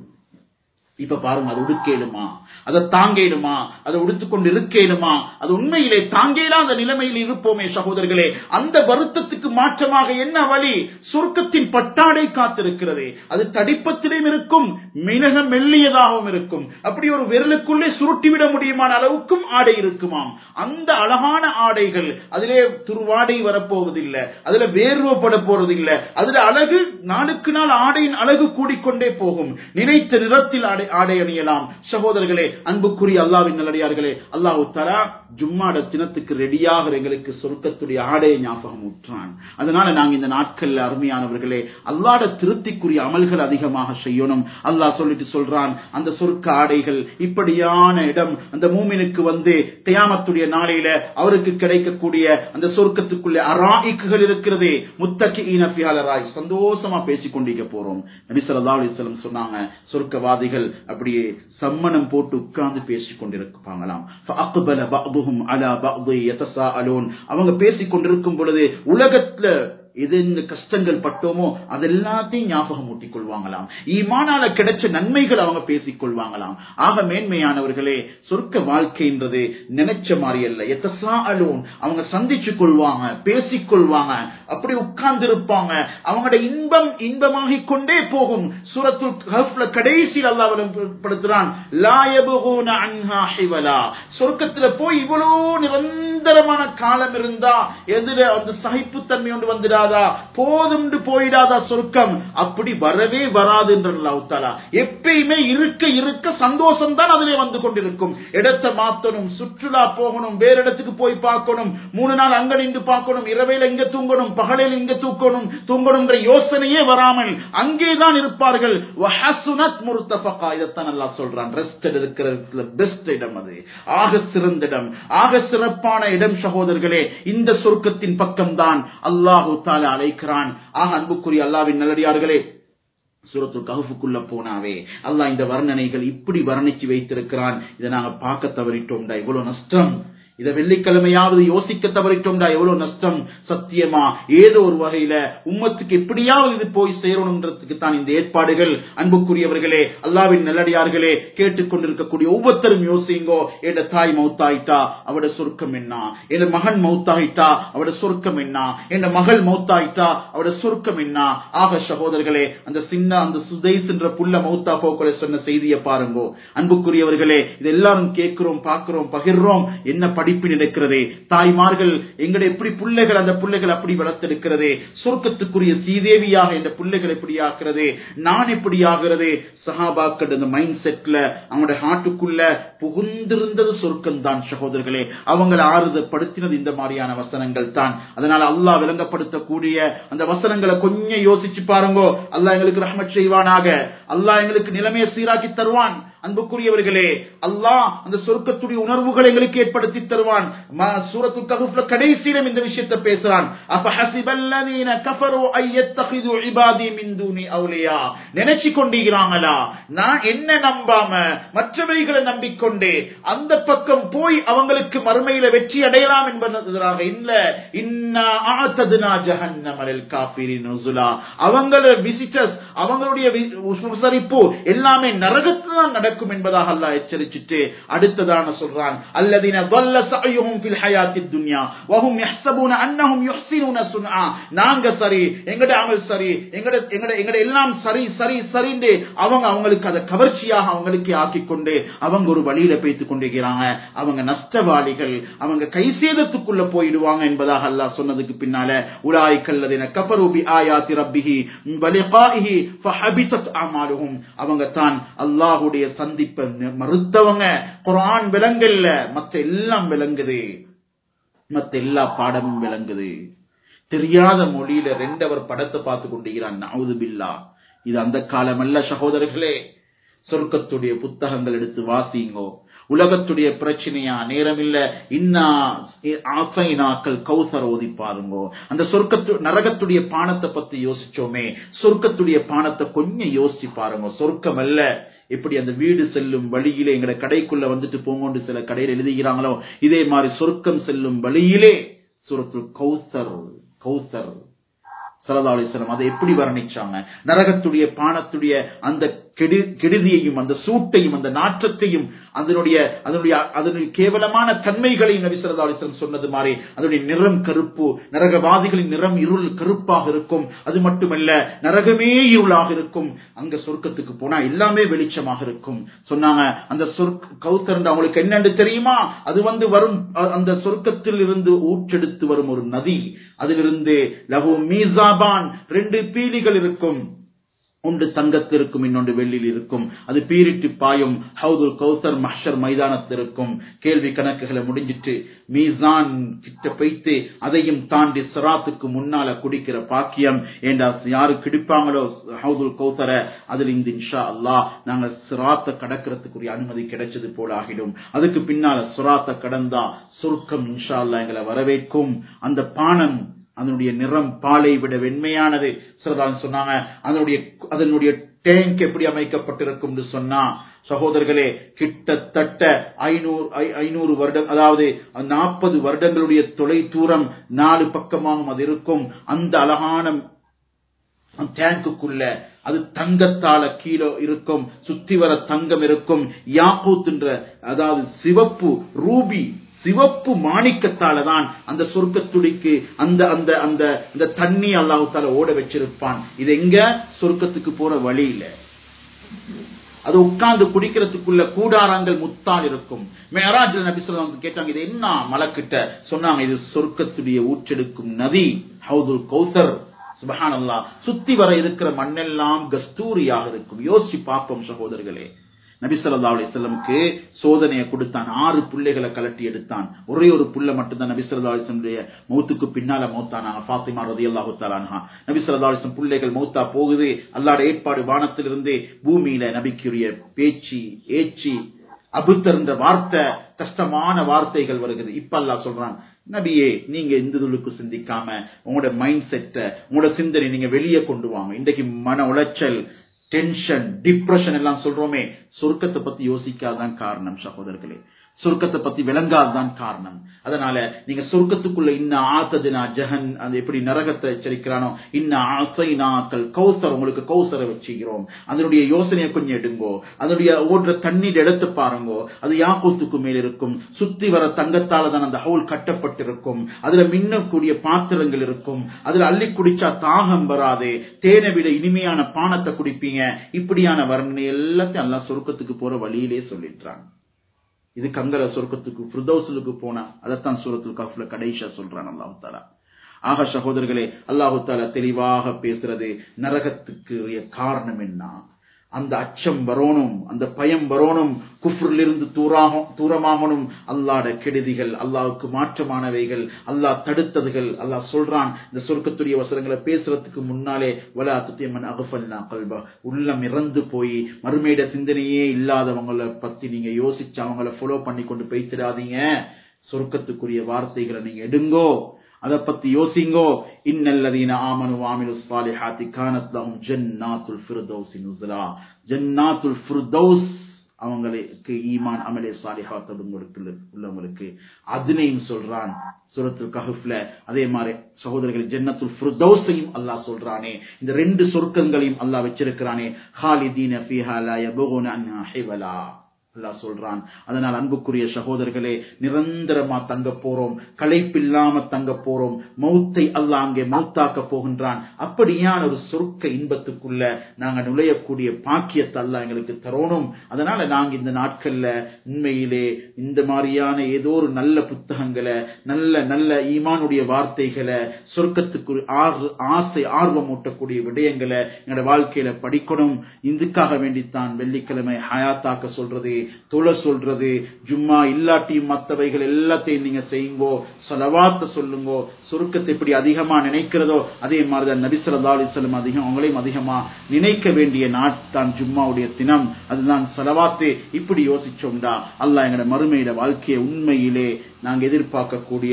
இப்ப பாருங்க அது உடுக்கேலுமா அதை தாங்கேலுமா அதை உடுத்துக்கொண்டு இருக்கேலுமா அது உண்மையிலே தாங்கேலாத நிலைமையில் இருப்போமே சகோதரர்களே அந்த வருத்தத்துக்கு மாற்றமாக என்ன வழி சொர்க்கத்தின் பட்டாடை காத்திருக்கிறது அது தடிப்பத்திலும் இருக்கும் மிக மெல்லியதாகவும் இருக்கும் அப்படி ஒரு விரலுக்குள்ளே சுருட்டிவிட முடியுமான அளவுக்கும் ஆடை இருக்குமாம் அந்த அழகான ஆடைகள் அதிலே துருவாடை வரப்போவதில்லை அதுல வேர்வப்பட போறதில்லை அதுல அழகு நாளுக்கு நாள் ஆடையின் அழகு கூடிக்கொண்டே போகும் நினைத்த நிறத்தில் ஆடை ஆடை அணியலாம் சகோதரர்களே அன்புக்குரிய அல்லாவின் நல்லடியார்களே அல்லாஹு தலா ஜும்மாட தினத்துக்கு ரெடியாக எங்களுக்கு சொர்க்கத்துடைய ஆடையை ஞாபகம் ஊற்றான் அதனால நாங்க இந்த நாட்கள்ல அருமையானவர்களே அல்லாட திருப்திக்குரிய அமல்கள் அதிகமாக செய்யணும் அல்லாஹ் சொல்லிட்டு சொல்றான் அந்த சொர்க்க ஆடைகள் இப்படியான இடம் அந்த மூமினுக்கு வந்து கியாமத்துடைய நாளையில அவருக்கு கிடைக்கக்கூடிய அந்த சொர்க்கத்துக்குள்ளே அராய்க்குகள் இருக்கிறதே முத்தகி ஈனபியாளராய் சந்தோஷமா பேசிக் கொண்டிருக்க போறோம் நபி ஸல்லல்லாஹு அலைஹி வஸல்லம் சொன்னாங்க சொர்க்கவாதிகள் அப்படியே சம்மணம் போட்டு உட்கார்ந்து பேசிக் கொண்டிருப்பாங்களாம் فَأَقْبَلَ بَعْضُهُمْ عَلَى بَعْضٍ يَتَسَاءَلُونَ அவங்க பேசிக் கொண்டிருக்கும் பொழுது உலகத்துல எது இந்த கஷ்டங்கள் பட்டோமோ அதெல்லாத்தையும் ஞாபகம் ஊட்டிக் கொள்வாங்களாம் ஈமானால கிடைச்ச நன்மைகள் அவங்க பேசிக் கொள்வாங்களாம் ஆக மேன்மையானவர்களே சொர்க்க வாழ்க்கைன்றது நினைச்ச மாதிரி அல்ல எத்தசா அலோன் அவங்க சந்திச்சு கொள்வாங்க பேசிக் கொள்வாங்க அப்படி உட்கார்ந்து இருப்பாங்க அவங்களோட இன்பம் இன்பமாகிக் கொண்டே போகும் சூரத்துல் கஹ்ஃப்ல கடைசியில் அல்லாஹ் படுத்துறான் லா யபூன அன்ஹா ஹிவலா சொர்க்கத்துல போய் இவ்வளவு நிரந்தரமான காலம் இருந்தா எதுல அந்த சகிப்புத்தன்மை ஒன்று வந்துடாதா போதும் போயிடாதா சொர்க்கம் அப்படி வரவே வராது என்ற அல்லாஹ் தஆலா எப்பயுமே இருக்க இருக்க சந்தோஷம் தான் அதிலே வந்து கொண்டிருக்கும் இடத்தை மாத்தணும் சுற்றுலா போகணும் வேற இடத்துக்கு போய் பார்க்கணும் மூணு நாள் அங்க நின்று பார்க்கணும் இரவையில இங்க தூங்கணும் பகலில் இங்க தூக்கணும் தூங்கணும்ன்ற யோசனையே வராமல் அங்கேதான் இருப்பார்கள் வஹசுனத் முர்தஃபகா இதைத்தான் அல்லாஹ் சொல்றான் ரெஸ்ட் இருக்கிற பெஸ்ட் இடம் அது ஆக சிறந்த இடம் ஆக சிறப்பான இடம் சகோதரர்களே இந்த சொர்க்கத்தின் பக்கம்தான் அல்லாஹு தாலா அழைக்கிறான் ஆக அன்புக்குரிய அல்லாவின் நல்லடியார்களே சூரத்து கஹுக்குள்ள போனாவே அல்லாஹ் இந்த வர்ணனைகள் இப்படி வர்ணிச்சு வைத்திருக்கிறான் இதை நாங்க பார்க்க தவறிட்டோம்டா இவ்வளவு நஷ்டம் இத வெள்ளிக்கிழமையாவது யோசிக்க தவறிட்டோம்டா எவ்வளவு நஷ்டம் சத்தியமா ஏதோ ஒரு வகையில உம்மத்துக்கு எப்படியாவது இது போய் சேரணுன்றதுக்கு தான் இந்த ஏற்பாடுகள் அன்புக்குரியவர்களே அல்லாவின் நல்லடியார்களே கேட்டுக்கொண்டிருக்கக்கூடிய ஒவ்வொருத்தரும் யோசிங்கோ என் தாய் மௌத்தாயிட்டா அவட சொர்க்கம் என்ன என் மகன் மௌத்தாயிட்டா அவட சொர்க்கம் என்ன என் மகள் மௌத்தாயிட்டா அவட சொர்க்கம் என்ன ஆக சகோதரர்களே அந்த சின்ன அந்த சுதைஸ் என்ற புள்ள மௌத்தா போக்குல சொன்ன செய்தியை பாருங்கோ அன்புக்குரியவர்களே இது எல்லாரும் கேட்கிறோம் பார்க்கிறோம் பகிர்றோம் என்ன படிப்பு நடக்கிறதே தாய்மார்கள் எங்கட எப்படி பிள்ளைகள் அந்த பிள்ளைகள் அப்படி வளர்த்தெடுக்கிறதே சொர்க்கத்துக்குரிய சீதேவியாக இந்த பிள்ளைகள் எப்படி ஆக்குறது நான் எப்படி ஆகிறது சஹாபாக்கள் அந்த மைண்ட் செட்ல அவங்களுடைய ஹார்ட்டுக்குள்ள புகுந்திருந்தது சொர்க்கம் தான் சகோதரர்களே அவங்களை ஆறுதப்படுத்தினது இந்த மாதிரியான வசனங்கள் தான் அதனால அல்லாஹ் விளங்கப்படுத்தக்கூடிய அந்த வசனங்களை கொஞ்சம் யோசிச்சு பாருங்கோ அல்லாஹ் எங்களுக்கு ரஹ்மத் செய்வானாக அல்லாஹ் எங்களுக்கு நிலைமையை சீராக்கி தருவான் அன்புக்குரியவர்களே அல்லாஹ் அந்த சொர்க்கத்துடைய உணர்வுகளை எங்களுக்கு ஏற்படுத்தி தருவான் சூரத்து கஹுஃப்ல கடைசியிலும் இந்த விஷயத்தை பேசுறான் அஃபஹஸிபல்லதீன கஃபரு ஐயத்தகிது இபாதி மின் தூனி அவுலியா நினைச்சு கொண்டிருக்கிறாங்களா நான் என்ன நம்பாம மற்றவைகளை நம்பிக்கொண்டே அந்த பக்கம் போய் அவங்களுக்கு மறுமையில வெற்றி அடையலாம் என்பதற்காக இல்ல இன்னா ஆத்ததுனா ஜஹன்னமலில் காபிரின் நுசுலா அவங்கள விசிட்டர்ஸ் அவங்களுடைய உபசரிப்பு எல்லாமே நரகத்துல தான் நடக்கும் என்பதாக அல்லாஹ் எச்சரிச்சிட்டு அடுத்ததான சொல்றான் அல்லதீன ضل سعيهم في الحياة الدنيا وهم يحسبون انهم يحسنون صنعا நாங்க சரி எங்கட அமல் சரி எங்கட எங்கட எங்கட எல்லாம் சரி சரி சரின்னு அவங்க அவங்களுக்கு அதை கவர்ச்சியாக அவங்களுக்கு ஆக்கி கொண்டு அவங்க ஒரு வழியில பேத்து கொண்டிருக்கிறாங்க அவங்க நஷ்டவாளிகள் அவங்க கைசேதத்துக்குள்ள போயிடுவாங்க என்பதாக அல்லாஹ் சொன்னதுக்கு பின்னால உலாய் கல்லதின கபரூபி ஆயாத்தி ரப்பிஹி வலிகாஹி ஃபஹபிதத் அமாலுஹும் அவங்க தான் அல்லாஹ்வுடைய சந்திப்பை மறுத்தவங்க குர்ஆன் விளங்கல்ல மத்த எல்லாம் விளங்குது மத்த எல்லா பாடமும் விளங்குது தெரியாத மொழியில ரெண்டவர் படத்தை பார்த்து கொண்டிருக்கிறான் நவுது பில்லா இது அந்த காலம் அல்ல சகோதரர்களே சொர்க்கத்துடைய புத்தகங்கள் எடுத்து வாசிங்கோ உலகத்துடைய பிரச்சனையா நேரம் இல்ல இன்னா ஆசைனாக்கள் கௌசர் ஓதி பாருங்கோ அந்த சொர்க்கத்து நரகத்துடைய பானத்தை பத்தி யோசிச்சோமே சொர்க்கத்துடைய பானத்தை கொஞ்சம் யோசிச்சு பாருங்க சொர்க்கம் அல்ல எப்படி அந்த வீடு செல்லும் வழியிலே எங்கட கடைக்குள்ள வந்துட்டு போங்கொண்டு சில கடையில் எழுதுகிறாங்களோ இதே மாதிரி சொர்க்கம் செல்லும் வழியிலே சுரத்து கௌசர் கௌசர் சல்லா அலிஸ்லாம் அதை எப்படி வர்ணிச்சாங்க நரகத்துடைய பானத்துடைய அந்த கெடு கெடுதியையும் அந்த சூட்டையும் அந்த நாற்றத்தையும் அதனுடைய அதனுடைய அதனுடைய கேவலமான தன்மைகளையும் நபி சல்லா அலிஸ்லாம் சொன்னது மாதிரி அதனுடைய நிறம் கருப்பு நரகவாதிகளின் நிறம் இருள் கருப்பாக இருக்கும் அது மட்டுமல்ல நரகமே இருளாக இருக்கும் அங்க சொர்க்கத்துக்கு போனா எல்லாமே வெளிச்சமாக இருக்கும் சொன்னாங்க அந்த சொர்க்க கௌத்தர் அவங்களுக்கு என்னன்னு தெரியுமா அது வந்து வரும் அ- அந்த சொர்க்கத்தில் இருந்து ஊற்றெடுத்து வரும் ஒரு நதி அதிலிருந்து லகு மீசாபான் ரெண்டு பீலிகள் இருக்கும் ஒன்று தங்கத்தில் இருக்கும் இன்னொன்று வெள்ளியில் இருக்கும் அது பீரிட்டு பாயும் ஹவுதுல் கௌசர் மஹ்ஷர் மைதானத்தில் இருக்கும் கேள்வி கணக்குகளை முடிஞ்சிட்டு மீசான் கிட்ட போய்த்து அதையும் தாண்டி சிராத்துக்கு முன்னால குடிக்கிற பாக்கியம் ஏண்டா யாரு கிடிப்பாங்களோ ஹவுதுல் கௌசர அதில் இந்த இன்ஷா அல்லாஹ் நாங்க சிராத்தை கடக்கிறதுக்குரிய அனுமதி கிடைச்சது போல ஆகிடும் அதுக்கு பின்னால சிராத்தை கடந்தா சொர்க்கம் இன்ஷா அல்லாஹ் எங்களை வரவேற்கும் அந்த பானம் அதனுடைய நிறம் பாலை விட வெண்மையானது சிலதான் சொன்னாங்க அதனுடைய அதனுடைய டேங்க் எப்படி அமைக்கப்பட்டிருக்கும் சொன்னா சகோதரர்களே கிட்டத்தட்ட ஐநூறு ஐநூறு வருடம் அதாவது நாற்பது வருடங்களுடைய தொலை தூரம் நாலு பக்கமாகவும் அது இருக்கும் அந்த அழகான டேங்குக்குள்ள அது தங்கத்தால கீழே இருக்கும் சுத்தி வர தங்கம் இருக்கும் யாக்கூத் என்ற அதாவது சிவப்பு ரூபி சிவப்பு மாணிக்கத்தால தான் அந்த சொர்க்கத்துடிக்கு அந்த அந்த அந்த இந்த தண்ணி அல்லாஹால ஓட வச்சிருப்பான் இது எங்க சொர்க்கத்துக்கு போற வழி இல்ல அது உட்கார்ந்து குடிக்கிறதுக்குள்ள கூடாரங்கள் முத்தால் இருக்கும் மேராஜ் நபி சொல்லி கேட்டாங்க இது என்ன மலக்கிட்ட சொன்னாங்க இது சொர்க்கத்துடைய ஊற்றெடுக்கும் நதி ஹவுதுல் கௌசர் சுபஹானல்லா சுத்தி வர இருக்கிற மண்ணெல்லாம் கஸ்தூரியாக இருக்கும் யோசிச்சு பார்ப்போம் சகோதரர்களே நபி ஸல்லல்லாஹு அலைஹி வஸல்லமுக்கு சோதனையை கொடுத்தான் ஆறு புள்ளைகளை கலட்டி எடுத்தான் ஒரே ஒரு புள்ள மட்டும்தான் நபி ஸல்லல்லாஹு அலைஹி வஸல்லுடைய மௌத்துக்கு பின்னால மௌத்தானாங்க ஃபாத்திமா ரலியல்லாஹு தஆலா அன்ஹா நபி ஸல்லல்லாஹு அலைஹி வஸல்லம் புள்ளைகள் மௌத்தா போகுது அல்லாஹ்வுடைய ஏற்பாடு வானத்திலிருந்து பூமியில நபிக்குரிய பேச்சு ஏச்சி அபுத்தர்ன்ற வார்த்தை கஷ்டமான வார்த்தைகள் வருகிறது இப்ப அல்லாஹ் சொல்றான் நபியே நீங்க இந்த துளுக்கு சிந்திக்காம உங்களோட மைண்ட் செட்டை உங்களோட சிந்தனை நீங்க வெளியே கொண்டு வாங்க இன்றைக்கு மன உளைச்சல் டென்ஷன் டிப்ரெஷன் எல்லாம் சொல்றோமே சொர்க்கத்தை பத்தி யோசிக்காதான் காரணம் சகோதரர்களே சொர்க்கத்தை பத்தி விளங்காதுதான் காரணம் அதனால நீங்க சொர்க்கத்துக்குள்ள இன்ன ஆத்ததுனா ஜஹன் அது எப்படி நரகத்தை எச்சரிக்கிறானோ இன்ன ஆசைனாக்கள் கௌசர் உங்களுக்கு கௌசரை வச்சுக்கிறோம் அதனுடைய யோசனையை கொஞ்சம் எடுங்கோ அதனுடைய ஓடுற தண்ணீர் எடுத்து பாருங்கோ அது யாக்கூத்துக்கு மேல் இருக்கும் சுத்தி வர தங்கத்தால தான் அந்த ஹவுல் கட்டப்பட்டிருக்கும் அதுல மின்னக்கூடிய பாத்திரங்கள் இருக்கும் அதுல அள்ளி குடிச்சா தாகம் வராது தேனை விட இனிமையான பானத்தை குடிப்பீங்க இப்படியான வர்ணனை எல்லாத்தையும் எல்லாம் சொர்க்கத்துக்கு போற வழியிலே சொல்லிடுறாங்க இது கங்கர சொர்க்கத்துக்கு ஃபிர்தௌசலுக்கு போனா அதைத்தான் சூரத்துல் கஃப்ல கடைசியா சொல்றான் அல்லாஹு தாலா ஆக சகோதரர்களே அல்லாஹு தாலா தெளிவாக பேசுறது நரகத்துக்கு காரணம் என்ன அந்த அச்சம் வரணும் அந்த பயம் வரணும் குஃப்ரிலிருந்து தூராக தூரமாகணும் அல்லாட கெடுதிகள் அல்லாவுக்கு மாற்றமானவைகள் அல்லாஹ் தடுத்ததுகள் அல்லாஹ் சொல்றான் இந்த சொர்க்கத்துடைய வசனங்களை பேசுறதுக்கு முன்னாலே வலா துத்தியம்மன் அகஃபல்னா கல்பா உள்ளம் இறந்து போய் மறுமையிட சிந்தனையே இல்லாதவங்கள பத்தி நீங்க யோசிச்சு அவங்கள ஃபாலோ பண்ணி கொண்டு பேசிடாதீங்க சொர்க்கத்துக்குரிய வார்த்தைகளை நீங்க எடுங்கோ அதை பத்தி யோசிங்கோ இன்னல்லதீன ஆமனு வாமிலு சாலிஹாத்தி கானத் லஹும் ஜன்னாத்துல் ஃபிர்தௌஸ் நுஸ்லா ஜன்னாத்துல் ஃபிர்தௌஸ் அவங்களுக்கு ஈமான் அமலே சாலிஹாத் உங்களுக்கு உள்ளவங்களுக்கு அதுனையும் சொல்றான் சூரத்துல் கஹஃப்ல அதே மாதிரி சகோதரர்கள் ஜன்னத்துல் ஃபிர்தௌஸையும் அல்லாஹ் சொல்றானே இந்த ரெண்டு சொர்க்கங்களையும் அல்லாஹ் வச்சிருக்கிறானே ஹாலிதீன ஃபீஹா லா யபகுன அன்ஹா ஹிவலா அல்லாஹ் சொல்றான் அதனால் அன்புக்குரிய சகோதரர்களே நிரந்தரமா தங்க போறோம் களைப்பில்லாம தங்க போறோம் மௌத்தை அல்லாஹ் அங்கே மௌத்தாக்க போகின்றான் அப்படியான ஒரு சொர்க்க இன்பத்துக்குள்ள நாங்க நுழையக்கூடிய பாக்கியத்தை அல்லாஹ் எங்களுக்கு தரணும் அதனால நாங்க இந்த நாட்கள்ல உண்மையிலே இந்த மாதிரியான ஏதோ ஒரு நல்ல புத்தகங்களை நல்ல நல்ல ஈமானுடைய வார்த்தைகளை சொர்க்கத்துக்கு ஆர்- ஆசை ஆர்வம் ஊட்டக்கூடிய விடயங்களை எங்களோட வாழ்க்கையில படிக்கணும் இதுக்காக வேண்டித்தான் வெள்ளிக்கிழமை ஹயாத்தாக்க சொல்றது தொழ சொல்றது ஜும்மா இல்லாட்டியும் மத்தவைகள் எல்லாத்தையும் நீங்க செய்யுங்கோ சொலவாத்த சொல்லுங்கோ சுருக்கத்தை இப்படி அதிகமா நினைக்கிறதோ அதே மாதிரிதான் நபி ஸல்லல்லாஹு அலைஹி வஸல்லம் அதிகம் அவங்களையும் அதிகமா நினைக்க வேண்டிய நாட்தான் ஜும்மாவுடைய தினம் அதுதான் சொலவாத்து இப்படி யோசிச்சோம்டா அல்லாஹ் எங்களோட மறுமையிட வாழ்க்கையை உண்மையிலே நாங்க எதிர்பார்க்கக்கூடிய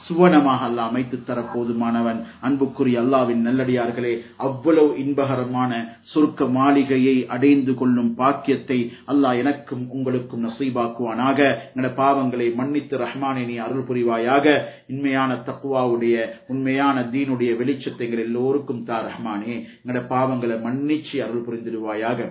சுவனமாக அல்லாஹ் அமைத்து தர போதுமானவன் அன்புக்குரிய அல்லாவின் நல்லடியார்களே அவ்வளவு இன்பகரமான சொர்க்க மாளிகையை அடைந்து கொள்ளும் பாக்கியத்தை அல்லாஹ் எனக்கும் உங்களுக்கும் நசீபாக்குவானாக எங்களோட பாவங்களை மன்னித்து ரஹ்மானை நீ அருள் புரிவாயாக உண்மையான தக்குவாவுடைய உண்மையான தீனுடைய வெளிச்சத்தை எங்கள் எல்லோருக்கும் தா ரஹ்மானே எங்களோட பாவங்களை மன்னிச்சு அருள் புரிந்திடுவாயாக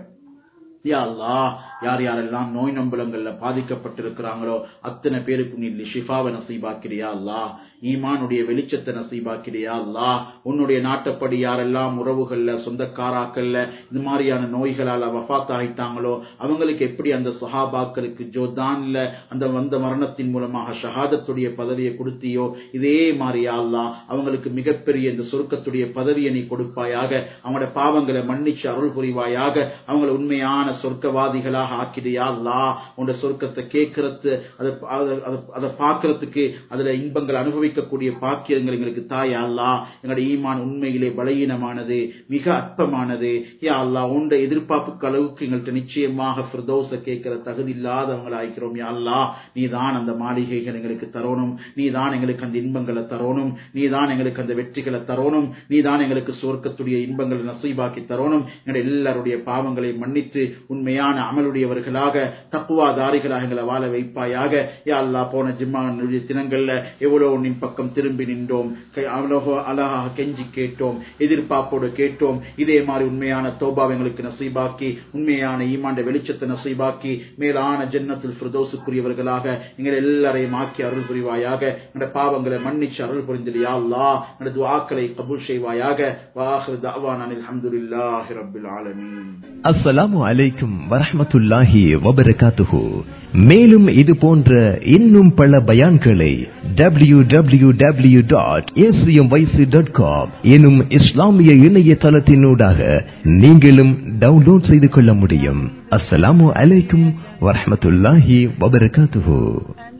யா அல்லாஹ் யார் யாரெல்லாம் நோய் நம்பலங்கள்ல பாதிக்கப்பட்டிருக்கிறாங்களோ அத்தனை பேருக்கு நீ ஷிஃபாவை நசீபாக்கிறியா அல்லாஹ் ஈமானுடைய வெளிச்சத்தை நசீபாக்கிறியா அல்லாஹ் உன்னுடைய நாட்டப்படி யாரெல்லாம் உறவுகள்ல சொந்தக்காராக்கள்ல இந்த மாதிரியான நோய்களால வஃத் ஆகிட்டாங்களோ அவங்களுக்கு எப்படி அந்த சஹாபாக்களுக்கு ஜோதான்ல அந்த வந்த மரணத்தின் மூலமாக ஷஹாதத்துடைய பதவியை கொடுத்தியோ இதே மாதிரியா அல்லாஹ் அவங்களுக்கு மிகப்பெரிய இந்த சொர்க்கத்துடைய பதவியை நீ கொடுப்பாயாக அவங்களோட பாவங்களை மன்னிச்சு அருள் புரிவாயாக அவங்களை உண்மையான சொர்க்கவாதிகளாக ஆக்கிறியா அல்லா உன்னோட சொர்க்கத்தை கேட்கறது அதை அதை பார்க்கறதுக்கு அதுல இன்பங்கள் அனுபவிக்கக்கூடிய பாக்கியங்கள் எங்களுக்கு தாயா அல்லா எங்களுடைய ஈமான் உண்மையிலே பலகீனமானது மிக அற்பமானது யா அல்லா உண்ட எதிர்பார்ப்புக்கு அளவுக்கு எங்கள்கிட்ட நிச்சயமாக பிரதோச கேட்கிற தகுதி இல்லாதவங்களை ஆயிக்கிறோம் யா அல்லா நீ தான் அந்த மாளிகைகள் எங்களுக்கு தரணும் நீ தான் எங்களுக்கு அந்த இன்பங்களை தரணும் நீ தான் எங்களுக்கு அந்த வெற்றிகளை தரணும் நீ தான் எங்களுக்கு சொர்க்கத்துடைய இன்பங்களை நசீபாக்கி தரணும் எங்களுடைய எல்லாருடைய பாவங்களை மன்னித்து உண்மையான அமலுடையவர்களாக தப்புவாதாரிகளாக எங்களை வாழ வைப்பாயாக யா அல்லா போன ஜிம்மானுடைய தினங்கள்ல எவ்வளவு நின் பக்கம் திரும்பி நின்றோம் அவ்வளோ அழகாக கெஞ்சி கேட்டோம் எதிர்பார்ப்போடு கேட்டோம் இதே மாதிரி உண்மையான தோபாவை எங்களுக்கு நசீபாக்கி உண்மையான ஈமாண்ட வெளிச்சத்தை நசீபாக்கி மேலான ஜன்னத்தில் பிரதோசுக்குரியவர்களாக எங்களை எல்லாரையும் ஆக்கி அருள் புரிவாயாக எங்களோட பாவங்களை மன்னிச்சு அருள் புரிந்தது யா அல்லா எங்களோட துவாக்களை கபூல் செய்வாயாக வாஹிர் தஅவானா அல்ஹம்துலில்லாஹி ரப்பில் ஆலமீன் அஸ்ஸலாமு அலைக்கும் வரஹ்மத்துல்லாஹி வபரகாத்துஹு மேலும் இது போன்ற இன்னும் பல பயான்களை W W W dot dot com எனும் இஸ்லாமிய இணையதளத்தினூடாக நீங்களும் டவுன்லோட் செய்து கொள்ள முடியும் அஸ்ஸலாமு அலைக்கும் வரஹ்மத்துல்லாஹி வபரகாத்துஹு